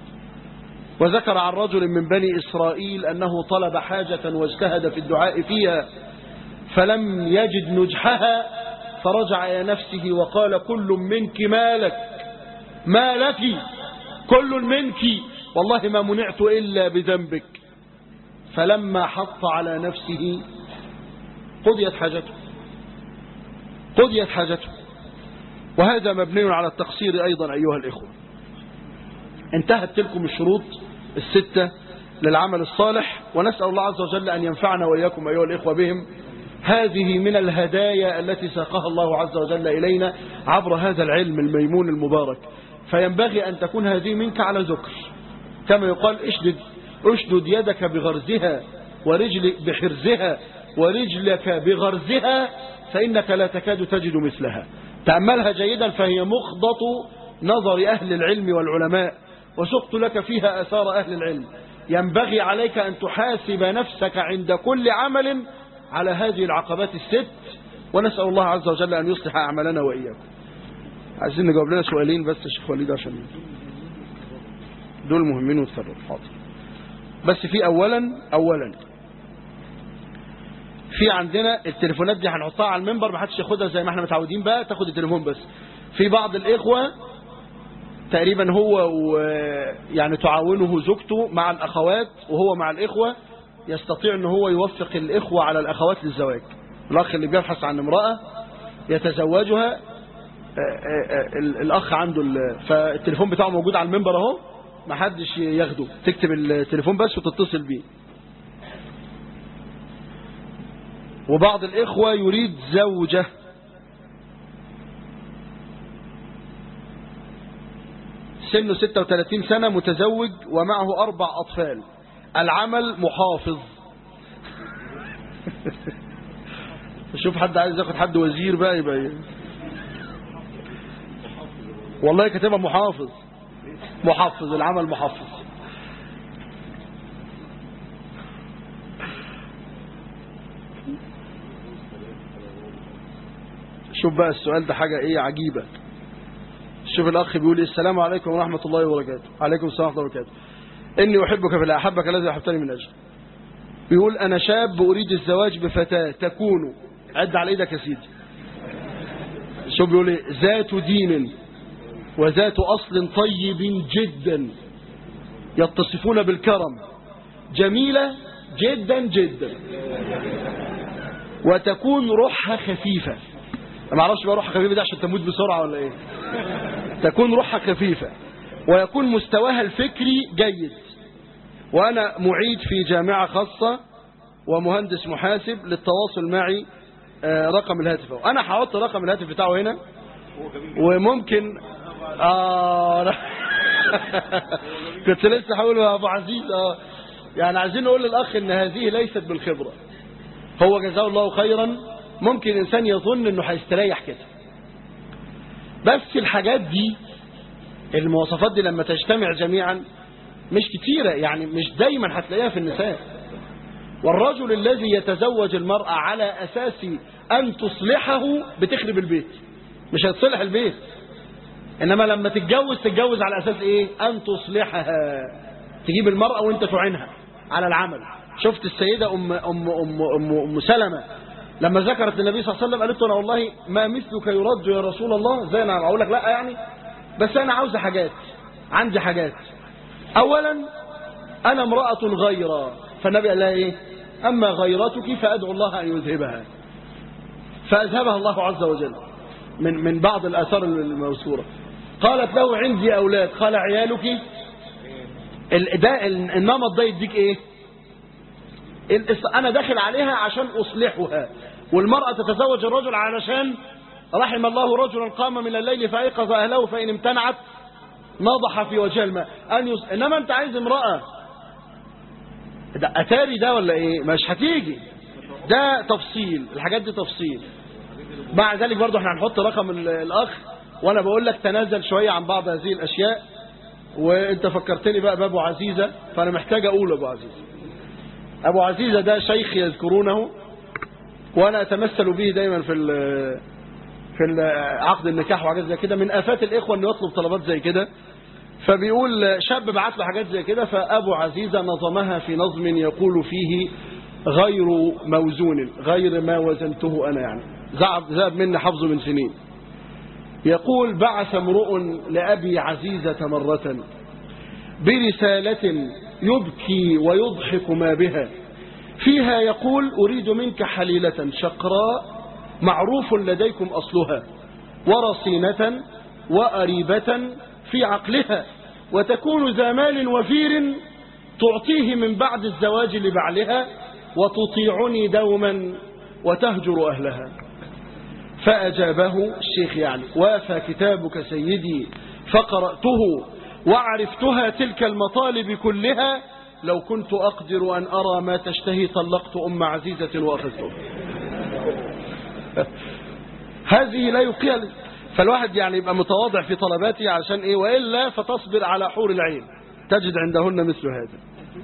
وذكر عن رجل من بني إسرائيل أنه طلب حاجة واجتهد في الدعاء فيها فلم يجد نجحها فرجع إلى نفسه وقال كل منك مالك ما لك كل منك والله ما منعت إلا بذنبك فلما حط على نفسه قضيت حاجته قضيت حاجته وهذا مبني على التقصير أيضا أيها الإخوة انتهت تلكم الشروط الستة للعمل الصالح ونسأل الله عز وجل أن ينفعنا وإياكم أيها الإخوة بهم هذه من الهدايا التي ساقها الله عز وجل إلينا عبر هذا العلم الميمون المبارك فينبغي أن تكون هذه منك على ذكر كما يقال اشدد اشدد يدك بغرزها ورجل بحرزها ورجلك بغرزها فإنك لا تكاد تجد مثلها تأملها جيدا فهي مخضط نظر أهل العلم والعلماء وسقت لك فيها أثار أهل العلم ينبغي عليك أن تحاسب نفسك عند كل عمل على هذه العقبات الست ونسأل الله عز وجل أن يصلح أعمالنا وإياكم عايزين نجاوب لنا سؤالين بس يا شيخ وليد عشان دول مهمين وتكرر حاضر بس في أولا أولا في عندنا التليفونات دي هنحطها على المنبر ما حدش ياخدها زي ما احنا متعودين بقى تاخد التليفون بس في بعض الإخوة تقريبا هو يعني تعاونه زوجته مع الأخوات وهو مع الإخوة يستطيع ان هو يوفق الإخوة على الأخوات للزواج الأخ اللي بيبحث عن امرأة يتزوجها الأخ عنده فالتليفون بتاعه موجود على المنبر اهو ما حدش ياخده تكتب التليفون بس وتتصل بيه وبعض الإخوة يريد زوجة سنه 36 سنة متزوج ومعه أربع أطفال العمل محافظ شوف حد عايز ياخد حد وزير بقى يبقى والله كاتبها محافظ محافظ العمل محافظ شوف بقى السؤال ده حاجة ايه عجيبة شوف الأخ بيقول إيه، السلام عليكم ورحمة الله وبركاته عليكم السلام ورحمة الله وبركاته إني أحبك في الله أحبك الذي أحبتني من أجل بيقول أنا شاب أريد الزواج بفتاة تكون عد على إيدك يا سيدي شوف بيقول إيه ذات دين وذات أصل طيب جدا يتصفون بالكرم جميلة جدا جدا وتكون روحها خفيفة ما اعرفش بقى روحها خفيفة دي عشان تموت بسرعة ولا ايه تكون روحها خفيفة ويكون مستواها الفكري جيد وانا معيد في جامعة خاصة ومهندس محاسب للتواصل معي آه، رقم الهاتف انا هحط رقم الهاتف بتاعه هنا وممكن اه لا. كنت لسه هقول يا ابو عزيز اه يعني عايزين نقول للاخ ان هذه ليست بالخبره هو جزاه الله خيرا ممكن انسان يظن انه هيستريح كده بس الحاجات دي المواصفات دي لما تجتمع جميعا مش كتيرة يعني مش دايما هتلاقيها في النساء والرجل الذي يتزوج المرأة على أساس أن تصلحه بتخرب البيت مش هتصلح البيت إنما لما تتجوز تتجوز على أساس إيه أن تصلحها تجيب المرأة وانت تعينها على العمل شفت السيدة أم, أم, أم, أم, أم سلمة لما ذكرت النبي صلى الله عليه وسلم قالت له أنا والله ما مثلك يرد يا رسول الله زي أنا أقول لك لا يعني بس أنا عاوزة حاجات عندي حاجات أولا أنا امرأة غيرة فالنبي قال لها إيه أما غيرتك فأدعو الله أن يذهبها فأذهبها الله عز وجل من من بعض الآثار الموسورة قالت له عندي أولاد قال عيالك ال- ده ال- النمط ده يديك إيه الإص- أنا داخل عليها عشان أصلحها والمرأة تتزوج الرجل علشان رحم الله رجلا قام من الليل فأيقظ أهله فإن امتنعت نضح في وجه الماء أن يص... إنما أنت عايز امرأة ده أتاري ده ولا إيه مش هتيجي ده تفصيل الحاجات دي تفصيل مع ذلك برضو احنا هنحط رقم ال- الأخ وأنا بقول لك تنازل شوية عن بعض هذه الأشياء وانت فكرتني بقى بأبو عزيزة فأنا محتاج أقول أبو عزيزة أبو عزيزة ده شيخ يذكرونه وأنا أتمثل به دايما في ال- في ال- عقد النكاح وحاجات زي كده من آفات الإخوة أنه يطلب طلبات زي كده فبيقول شاب بعت له حاجات زي كده فأبو عزيزة نظمها في نظم يقول فيه غير موزون غير ما وزنته أنا يعني زعب ذهب مني حفظه من سنين يقول بعث امرؤ لأبي عزيزة مرة برسالة يبكي ويضحك ما بها فيها يقول أريد منك حليلة شقراء معروف لديكم أصلها ورصينة وأريبة في عقلها وتكون ذا مال وفير تعطيه من بعد الزواج لبعلها وتطيعني دوما وتهجر أهلها فأجابه الشيخ يعني وافى كتابك سيدي فقرأته وعرفتها تلك المطالب كلها لو كنت أقدر أن أرى ما تشتهي طلقت أم عزيزة وأخذته هذه لا يقيل فالواحد يعني يبقى متواضع في طلباته عشان إيه وإلا فتصبر على حور العين تجد عندهن مثل هذا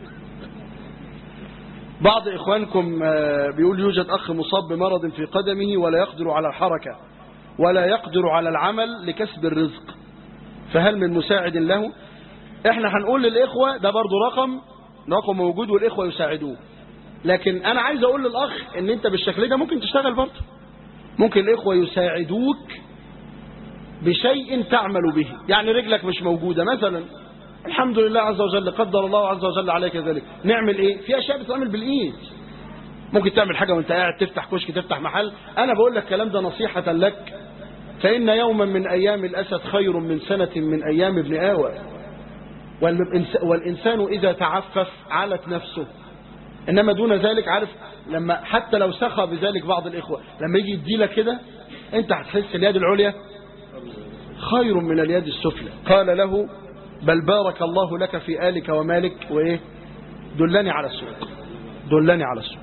بعض إخوانكم آه، بيقول يوجد أخ مصاب بمرض في قدمه ولا يقدر على الحركة ولا يقدر على العمل لكسب الرزق فهل من مساعد له احنا هنقول للإخوة ده برضو رقم رقم موجود والإخوة يساعدوه لكن أنا عايز أقول للأخ إن أنت بالشكل ده ممكن تشتغل برضو ممكن الإخوة يساعدوك بشيء تعمل به يعني رجلك مش موجودة مثلا الحمد لله عز وجل قدر الله عز وجل عليك ذلك نعمل ايه في اشياء بتتعمل بالايد ممكن تعمل حاجة وانت قاعد تفتح كشك تفتح محل انا بقول لك الكلام ده نصيحة لك فإن يوما من أيام الأسد خير من سنة من أيام ابن آوى والإنس- والإنسان إذا تعفف علت نفسه إنما دون ذلك عارف لما حتى لو سخى بذلك بعض الإخوة لما يجي يديلك كده أنت هتحس اليد العليا خير من اليد السفلى قال له بل بارك الله لك في آلك ومالك وإيه دلني على السوق دلني على السوق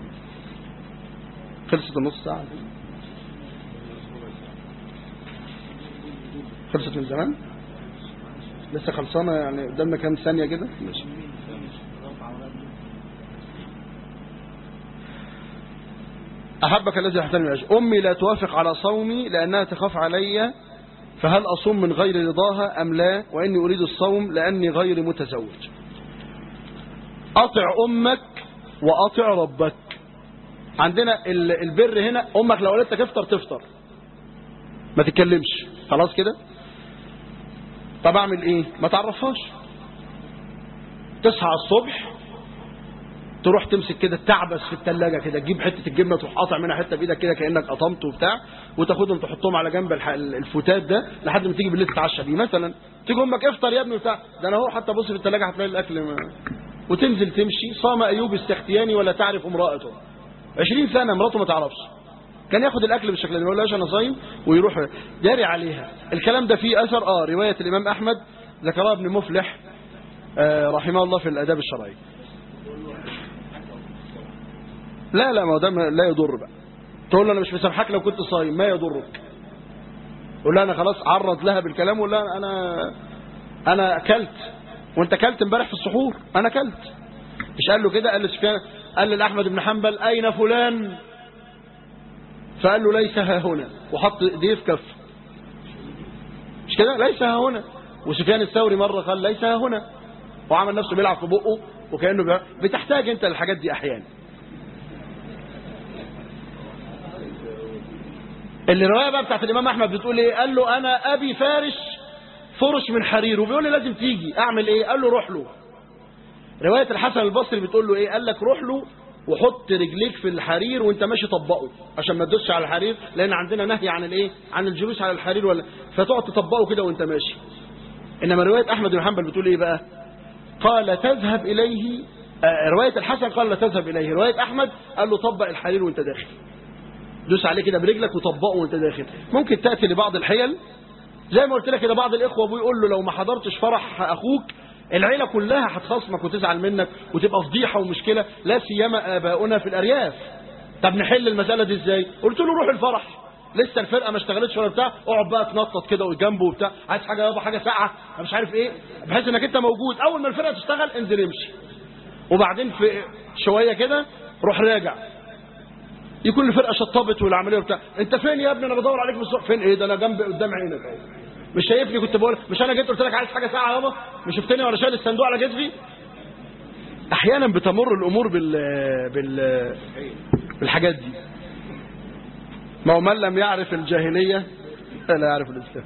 خلصت النص ساعة خلصت من زمان لسه خلصانة يعني قدامنا كام ثانية كده ماشي أحبك الذي يحترم الأجر أمي لا توافق على صومي لأنها تخاف علي فهل أصوم من غير رضاها أم لا وإني أريد الصوم لأني غير متزوج أطع أمك وأطع ربك عندنا ال- البر هنا أمك لو قالت لك افطر تفطر ما تتكلمش خلاص كده طب أعمل إيه ما تعرفهاش تصحى الصبح تروح تمسك كده تعبس في التلاجة كده تجيب حتة الجبنة تروح قاطع منها حتة بإيدك كده كأنك قطمت وبتاع وتاخدهم تحطهم على جنب الح- الفتات ده لحد ما تيجي بالليل تتعشى بيه مثلا تيجي امك افطر يا ابني بتاع ده انا هو حتى بص في التلاجة هتلاقي الاكل ما. وتنزل تمشي صام ايوب استختياني ولا تعرف امرأته 20 سنة مراته ما تعرفش كان ياخد الاكل بالشكل ده ما يقولهاش انا صايم ويروح جاري عليها الكلام ده فيه اثر اه رواية الامام احمد ذكرها ابن مفلح آه رحمه الله في الاداب الشرعي لا لا ما هو ده ما- لا يضر بقى تقول له انا مش مسامحك لو كنت صايم ما يضرك قول لها انا خلاص عرض لها بالكلام ولا انا انا اكلت وانت اكلت امبارح في السحور انا اكلت مش قال له كده قال لسفيان قال لاحمد بن حنبل اين فلان فقال له ليس ها هنا وحط ايديه في كفه مش كده ليس ها هنا وسفيان الثوري مره قال ليس ها هنا وعمل نفسه بيلعب في بقه وكانه بيلعب. بتحتاج انت الحاجات دي احيانا اللي الروايه بقى بتاعت الامام احمد بتقول ايه قال له انا ابي فارش فرش من حرير وبيقول لي لازم تيجي اعمل ايه قال له روح له روايه الحسن البصري بتقول له ايه قال لك روح له وحط رجليك في الحرير وانت ماشي طبقه عشان ما تدوسش على الحرير لان عندنا نهي عن الايه عن الجلوس على الحرير ولا فتقعد تطبقه كده وانت ماشي انما روايه احمد بن حنبل بتقول ايه بقى قال تذهب اليه آه، روايه الحسن قال لا تذهب اليه روايه احمد قال له طبق الحرير وانت داخل دوس عليه كده برجلك وطبقه وانت داخل ممكن تاتي لبعض الحيل زي ما قلت لك كده بعض الاخوه ابوه يقول له لو ما حضرتش فرح اخوك العيله كلها هتخاصمك وتزعل منك وتبقى فضيحه ومشكله لا سيما اباؤنا في الارياف طب نحل المساله دي ازاي قلت له روح الفرح لسه الفرقه ما اشتغلتش ولا بتاع اقعد بقى تنطط كده وجنبه وبتاع عايز حاجه يابا حاجه ساعه أنا مش عارف ايه بحيث انك انت موجود اول ما الفرقه تشتغل انزل امشي وبعدين في شويه كده روح راجع يكون الفرقه شطبت والعمليه بتاع انت فين يا ابني انا بدور عليك من الصبح فين ايه ده انا جنبي قدام عينك اهو مش شايفني كنت بقول مش انا جيت قلت لك عايز حاجه ساعه يابا مش شفتني وانا شايل الصندوق على كتفي احيانا بتمر الامور بال بال بالحاجات دي ما هو من لم يعرف الجاهليه لا يعرف الاسلام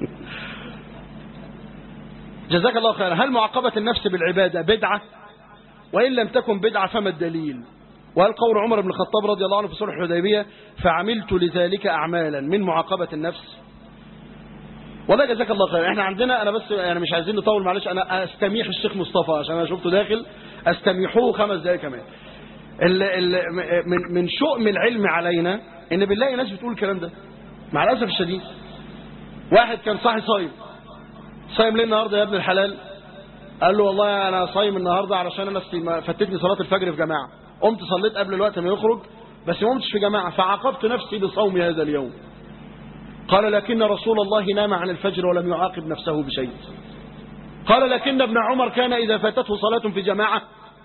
جزاك الله خيرا هل معاقبه النفس بالعباده بدعه وإن لم تكن بدعة فما الدليل وهل قول عمر بن الخطاب رضي الله عنه في صلح الحديبية فعملت لذلك أعمالا من معاقبة النفس والله جزاك الله خير احنا عندنا انا بس يعني مش عايزين نطول معلش انا استميح الشيخ مصطفى عشان انا شفته داخل استميحوه خمس دقايق كمان ال ال من من شؤم العلم علينا ان بنلاقي ناس بتقول الكلام ده مع الاسف الشديد واحد كان صاحي صايم صايم ليه النهارده يا ابن الحلال قال له والله انا صايم النهارده علشان انا استي- فاتتني صلاه الفجر في جماعه قمت صليت قبل الوقت ما يخرج بس ما قمتش في جماعه فعاقبت نفسي بصوم هذا اليوم قال لكن رسول الله نام عن الفجر ولم يعاقب نفسه بشيء قال لكن ابن عمر كان اذا فاتته صلاه في جماعه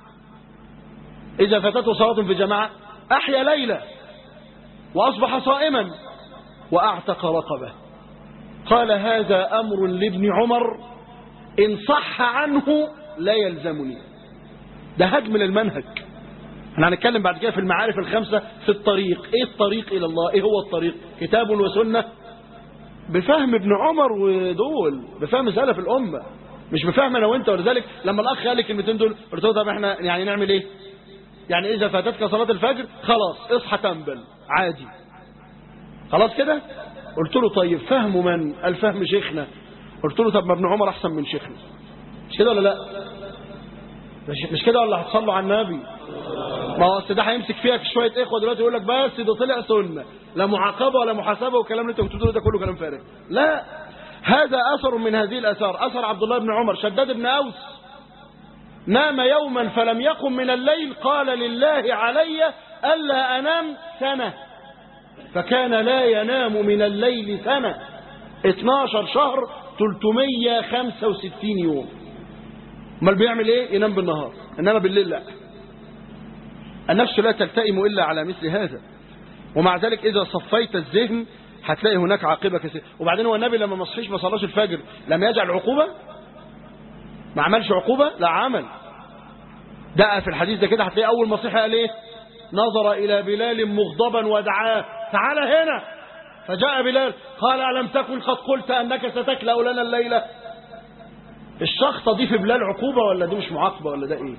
اذا فاتته صلاه في جماعه احيا ليله واصبح صائما واعتق رقبه قال هذا امر لابن عمر إن صح عنه لا يلزمني ده هدم للمنهج احنا هنتكلم بعد كده في المعارف الخمسة في الطريق ايه الطريق الى الله ايه هو الطريق كتاب وسنة بفهم ابن عمر ودول بفهم سلف الأمة مش بفهم انا وانت ولذلك لما الاخ قال لي الكلمتين دول قلت له طب احنا يعني نعمل ايه يعني اذا فاتتك صلاة الفجر خلاص اصحى تنبل عادي خلاص كده قلت له طيب فهم من الفهم شيخنا قلت له طب ما ابن عمر احسن من شيخنا مش كده ولا لا مش, مش كده ولا هتصلوا على النبي ما هو أصل ده هيمسك فيها في شويه اخوه دلوقتي يقول لك بس ده طلع سنه لا معاقبه ولا محاسبه والكلام اللي انت بتقوله ده كله كلام فارغ لا هذا اثر من هذه الاثار اثر عبد الله بن عمر شداد بن اوس نام يوما فلم يقم من الليل قال لله علي الا انام سنه فكان لا ينام من الليل سنه 12 شهر 365 يوم امال بيعمل ايه ينام بالنهار انما بالليل لا النفس لا تلتئم الا على مثل هذا ومع ذلك إذا صفيت الذهن هتلاقي هناك عاقبة كثيرة وبعدين هو النبي لما ما صحيش ما صلاش الفجر لم يجعل عقوبة ما عملش عقوبة لا عمل ده في الحديث ده كده هتلاقي أول ما صحي قال إيه نظر إلى بلال مغضبا ودعاه تعال هنا فجاء بلال قال ألم تكن قد قلت أنك ستكلأ لنا الليلة الشخصة دي في بلال عقوبة ولا دي مش معاقبة ولا ده إيه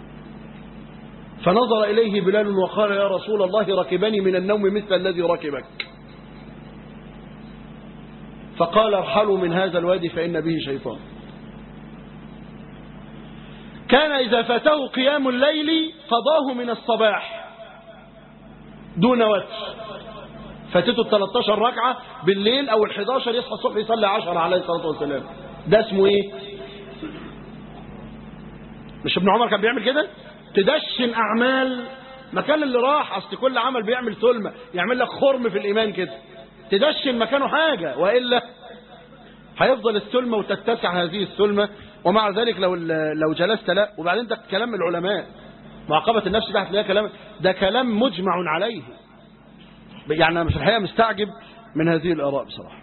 فنظر إليه بلال وقال يا رسول الله ركبني من النوم مثل الذي ركبك فقال ارحلوا من هذا الوادي فإن به شيطان كان إذا فاته قيام الليل قضاه من الصباح دون وتر فاتته ال 13 ركعة بالليل أو ال 11 يصحى الصبح يصلي 10 عليه الصلاة والسلام ده اسمه إيه مش ابن عمر كان بيعمل كده تدشن أعمال مكان اللي راح أصل كل عمل بيعمل ثلمة يعمل لك خرم في الإيمان كده تدشن مكانه حاجة وإلا هيفضل الثلمة وتتسع هذه الثلمة ومع ذلك لو لو جلست لا وبعدين ده كلام العلماء معاقبة النفس ده هتلاقيها كلام ده كلام مجمع عليه يعني أنا مش الحقيقة مستعجب من هذه الآراء بصراحة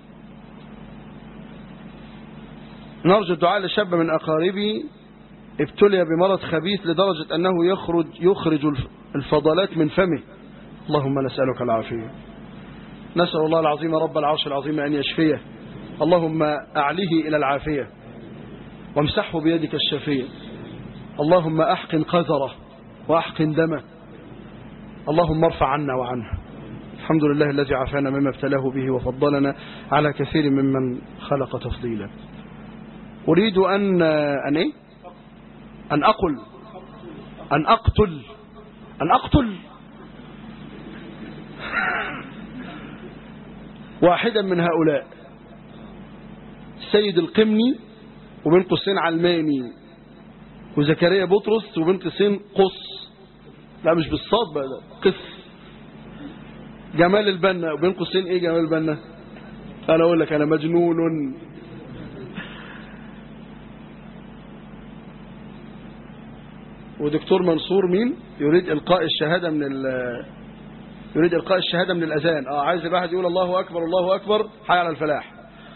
نرجو الدعاء لشاب من أقاربي ابتلي بمرض خبيث لدرجة أنه يخرج يخرج الفضلات من فمه اللهم نسألك العافية نسأل الله العظيم رب العرش العظيم أن يشفيه اللهم أعليه إلى العافية وامسحه بيدك الشفية اللهم أحقن قذره وأحقن دمه اللهم ارفع عنا وعنه الحمد لله الذي عافانا مما ابتلاه به وفضلنا على كثير ممن خلق تفضيلا أريد أن أن إيه؟ أن أقل أن أقتل أن أقتل واحدا من هؤلاء السيد القمني وبين قوسين علماني وزكريا بطرس وبين قوسين قص لا مش بالصاد بقى ده قص جمال البنا وبين قوسين ايه جمال البنا انا اقول لك انا مجنون ودكتور منصور مين يريد القاء الشهاده من ال يريد القاء الشهاده من الاذان اه عايز الواحد يقول الله اكبر الله اكبر حي على الفلاح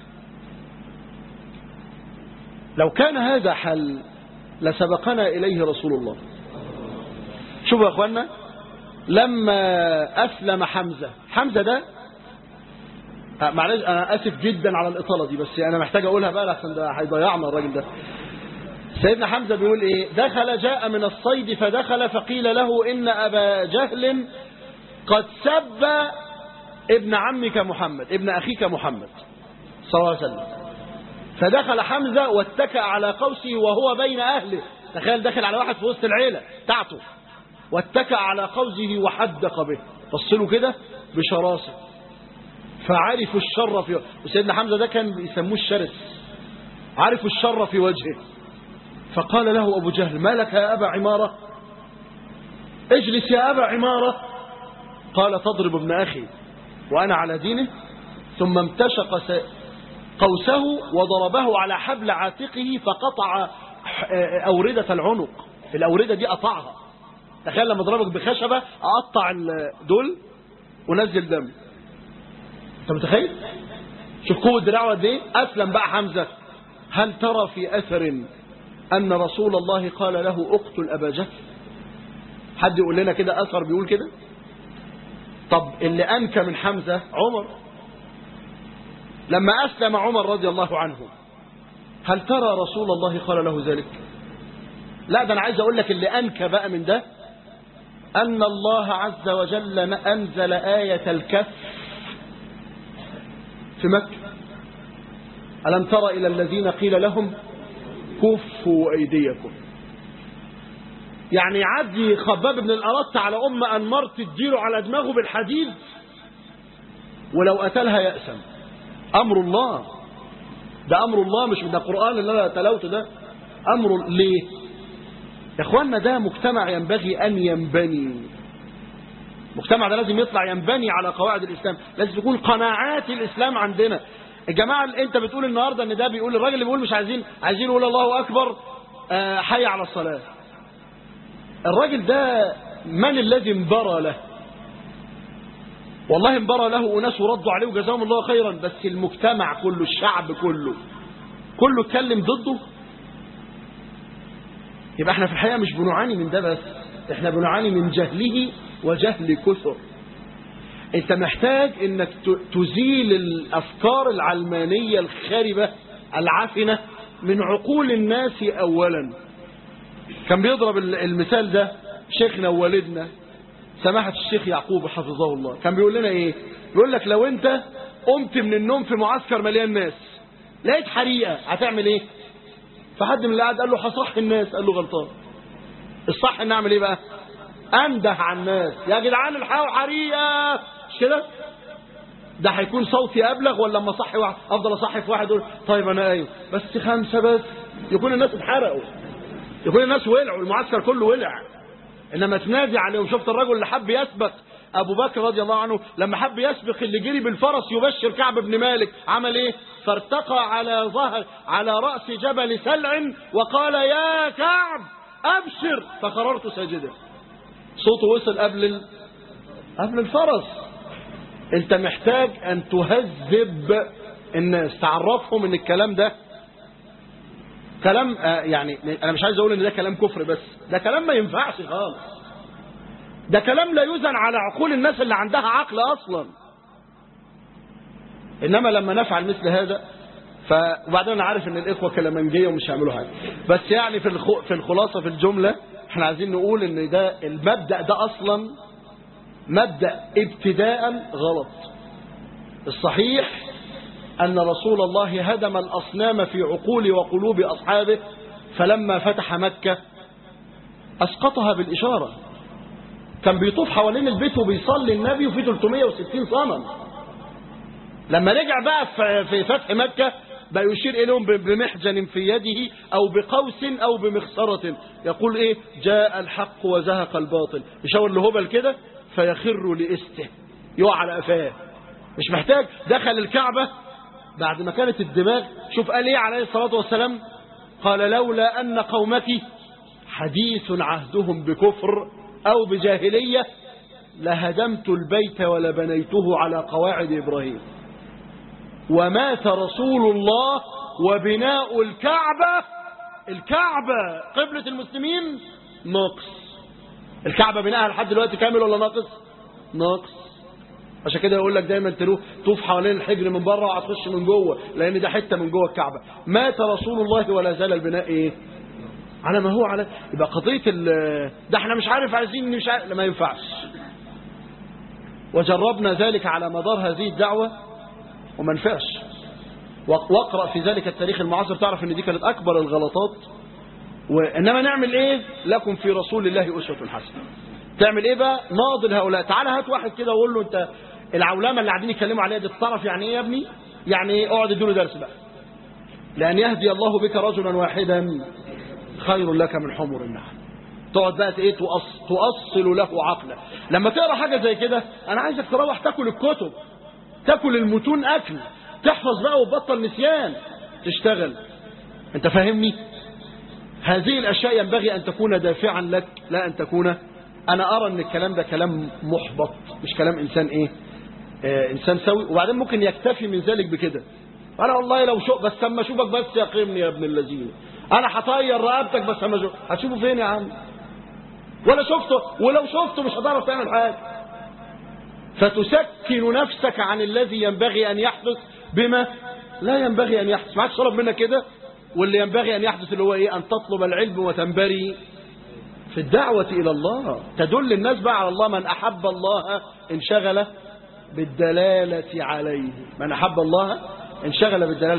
لو كان هذا حل لسبقنا إليه رسول الله شوفوا يا أخوانا لما أسلم حمزة حمزة ده معلش أنا آسف جدا على الإطالة دي بس أنا محتاج أقولها بقى لحسن ده هيضيعنا الراجل ده سيدنا حمزة بيقول إيه دخل جاء من الصيد فدخل فقيل له إن أبا جهل قد سب ابن عمك محمد ابن أخيك محمد صلى الله عليه وسلم فدخل حمزة واتكأ على قوسه وهو بين أهله تخيل دخل على واحد في وسط العيلة بتاعته واتكأ على قوسه وحدق به فصله كده بشراسة فعرفوا الشر في وسيدنا حمزة ده كان بيسموه الشرس عرفوا الشر في وجهه فقال له أبو جهل ما لك يا أبا عمارة اجلس يا أبا عمارة قال تضرب ابن أخي وأنا على دينه ثم امتشق قوسه وضربه على حبل عاتقه فقطع أوردة العنق الأوردة دي قطعها تخيل لما ضربك بخشبة أقطع دول ونزل دم انت متخيل شوف قوة دراعه قد ايه أسلم بقى حمزة هل ترى في أثر أن رسول الله قال له اقتل أبا جهل حد يقول لنا كده أثر بيقول كده طب اللي أنكى من حمزة عمر لما أسلم عمر رضي الله عنه هل ترى رسول الله قال له ذلك لا ده أنا عايز أقول لك اللي أنكى بقى من ده أن الله عز وجل أنزل آية الكف في مكة ألم تر إلى الذين قيل لهم كفوا أيديكم يعني عدي خباب بن الأرط على أم أنمار تديله على دماغه بالحديد ولو قتلها يأسم أمر الله ده أمر الله مش من القرآن اللي أنا تلوته ده أمر ليه يا أخوانا ده مجتمع ينبغي أن ينبني المجتمع ده لازم يطلع ينبني على قواعد الإسلام لازم تكون قناعات الإسلام عندنا الجماعة اللي انت بتقول النهاردة ان ده بيقول الراجل اللي بيقول مش عايزين عايزين يقول الله أكبر آه حي على الصلاة الراجل ده من الذي انبرى له والله انبرى له أناس وردوا عليه وجزاهم الله خيرا بس المجتمع كله الشعب كله كله اتكلم ضده يبقى احنا في الحقيقة مش بنعاني من ده بس احنا بنعاني من جهله وجهل كثر انت محتاج انك تزيل الافكار العلمانية الخاربة العفنة من عقول الناس اولا كان بيضرب المثال ده شيخنا ووالدنا سماحة الشيخ يعقوب حفظه الله كان بيقول لنا ايه بيقول لك لو انت قمت من النوم في معسكر مليان ناس لقيت حريقة هتعمل ايه فحد من اللي قاعد قال له هصحي الناس قال له غلطان الصح ان اعمل ايه بقى انده على الناس يا جدعان الحقوا حريقة مش كده ده هيكون صوتي ابلغ ولا لما اصحي واحد افضل اصحي في واحد يقول طيب انا ايوه بس خمسه بس يكون الناس اتحرقوا يكون الناس ولعوا المعسكر كله ولع انما تنادي عليهم شفت الرجل اللي حب يسبق ابو بكر رضي الله عنه لما حب يسبق اللي جري بالفرس يبشر كعب بن مالك عمل ايه فارتقى على ظهر على راس جبل سلع وقال يا كعب ابشر فقررت ساجدا صوته وصل قبل ال... قبل الفرس انت محتاج ان تهذب الناس تعرفهم ان الكلام ده كلام آه يعني انا مش عايز اقول ان ده كلام كفر بس ده كلام ما ينفعش خالص ده كلام لا يوزن على عقول الناس اللي عندها عقل اصلا انما لما نفعل مثل هذا ف وبعدين انا عارف ان الاخوه كلامنجيه ومش هيعملوا حاجه بس يعني في الخ... في الخلاصه في الجمله احنا عايزين نقول ان ده المبدا ده اصلا مبدا ابتداء غلط الصحيح أن رسول الله هدم الأصنام في عقول وقلوب أصحابه فلما فتح مكة أسقطها بالإشارة كان بيطوف حوالين البيت وبيصلي النبي وفي 360 صنم لما رجع بقى في فتح مكة بقى يشير إليهم بمحجن في يده أو بقوس أو بمخصرة يقول إيه جاء الحق وزهق الباطل يشاور لهبل كده فيخر لإسته يقع على قفاه مش محتاج دخل الكعبة بعد ما كانت الدماغ شوف قال ايه عليه الصلاة والسلام قال لولا أن قومتي حديث عهدهم بكفر أو بجاهلية لهدمت البيت ولبنيته على قواعد إبراهيم ومات رسول الله وبناء الكعبة الكعبة قبلة المسلمين ناقص الكعبة بناءها لحد دلوقتي كامل ولا ناقص ناقص عشان كده يقول لك دايما تروح طوف حوالين الحجر من بره وهتخش من جوه لان ده حته من جوه الكعبه مات رسول الله ولا زال البناء ايه على ما هو على يبقى قضيه ده احنا مش عارف عايزين مش عارف ما ينفعش وجربنا ذلك على مدار هذه الدعوه وما نفعش واقرا في ذلك التاريخ المعاصر تعرف ان دي كانت اكبر الغلطات وانما نعمل ايه لكم في رسول الله اسوه حسنه تعمل ايه بقى ناضل هؤلاء تعال هات واحد كده وقول له انت العولمه اللي قاعدين يتكلموا عليها دي الطرف يعني ايه يا ابني يعني ايه اقعد اديله درس بقى لان يهدي الله بك رجلا واحدا خير لك من حمر النعم تقعد بقى ايه تؤص تؤصل له عقله لما تقرا حاجه زي كده انا عايزك تروح تاكل الكتب تاكل المتون اكل تحفظ بقى وتبطل نسيان تشتغل انت فاهمني هذه الاشياء ينبغي ان تكون دافعا لك لا ان تكون انا ارى ان الكلام ده كلام محبط مش كلام انسان ايه آه انسان سوي وبعدين ممكن يكتفي من ذلك بكده انا والله لو شو بس اما اشوفك بس يقيمني يا ابن الذين انا هطير رقبتك بس اما اشوف هتشوفه فين يا عم ولا شفته ولو شفته مش هتعرف تعمل حاجه فتسكن نفسك عن الذي ينبغي ان يحدث بما لا ينبغي ان يحدث ما عادش طلب منك كده واللي ينبغي ان يحدث اللي هو ايه ان تطلب العلم وتنبري في الدعوة إلى الله تدل الناس بقى على الله من أحب الله انشغل بالدلالة عليه من أحب الله انشغل بالدلالة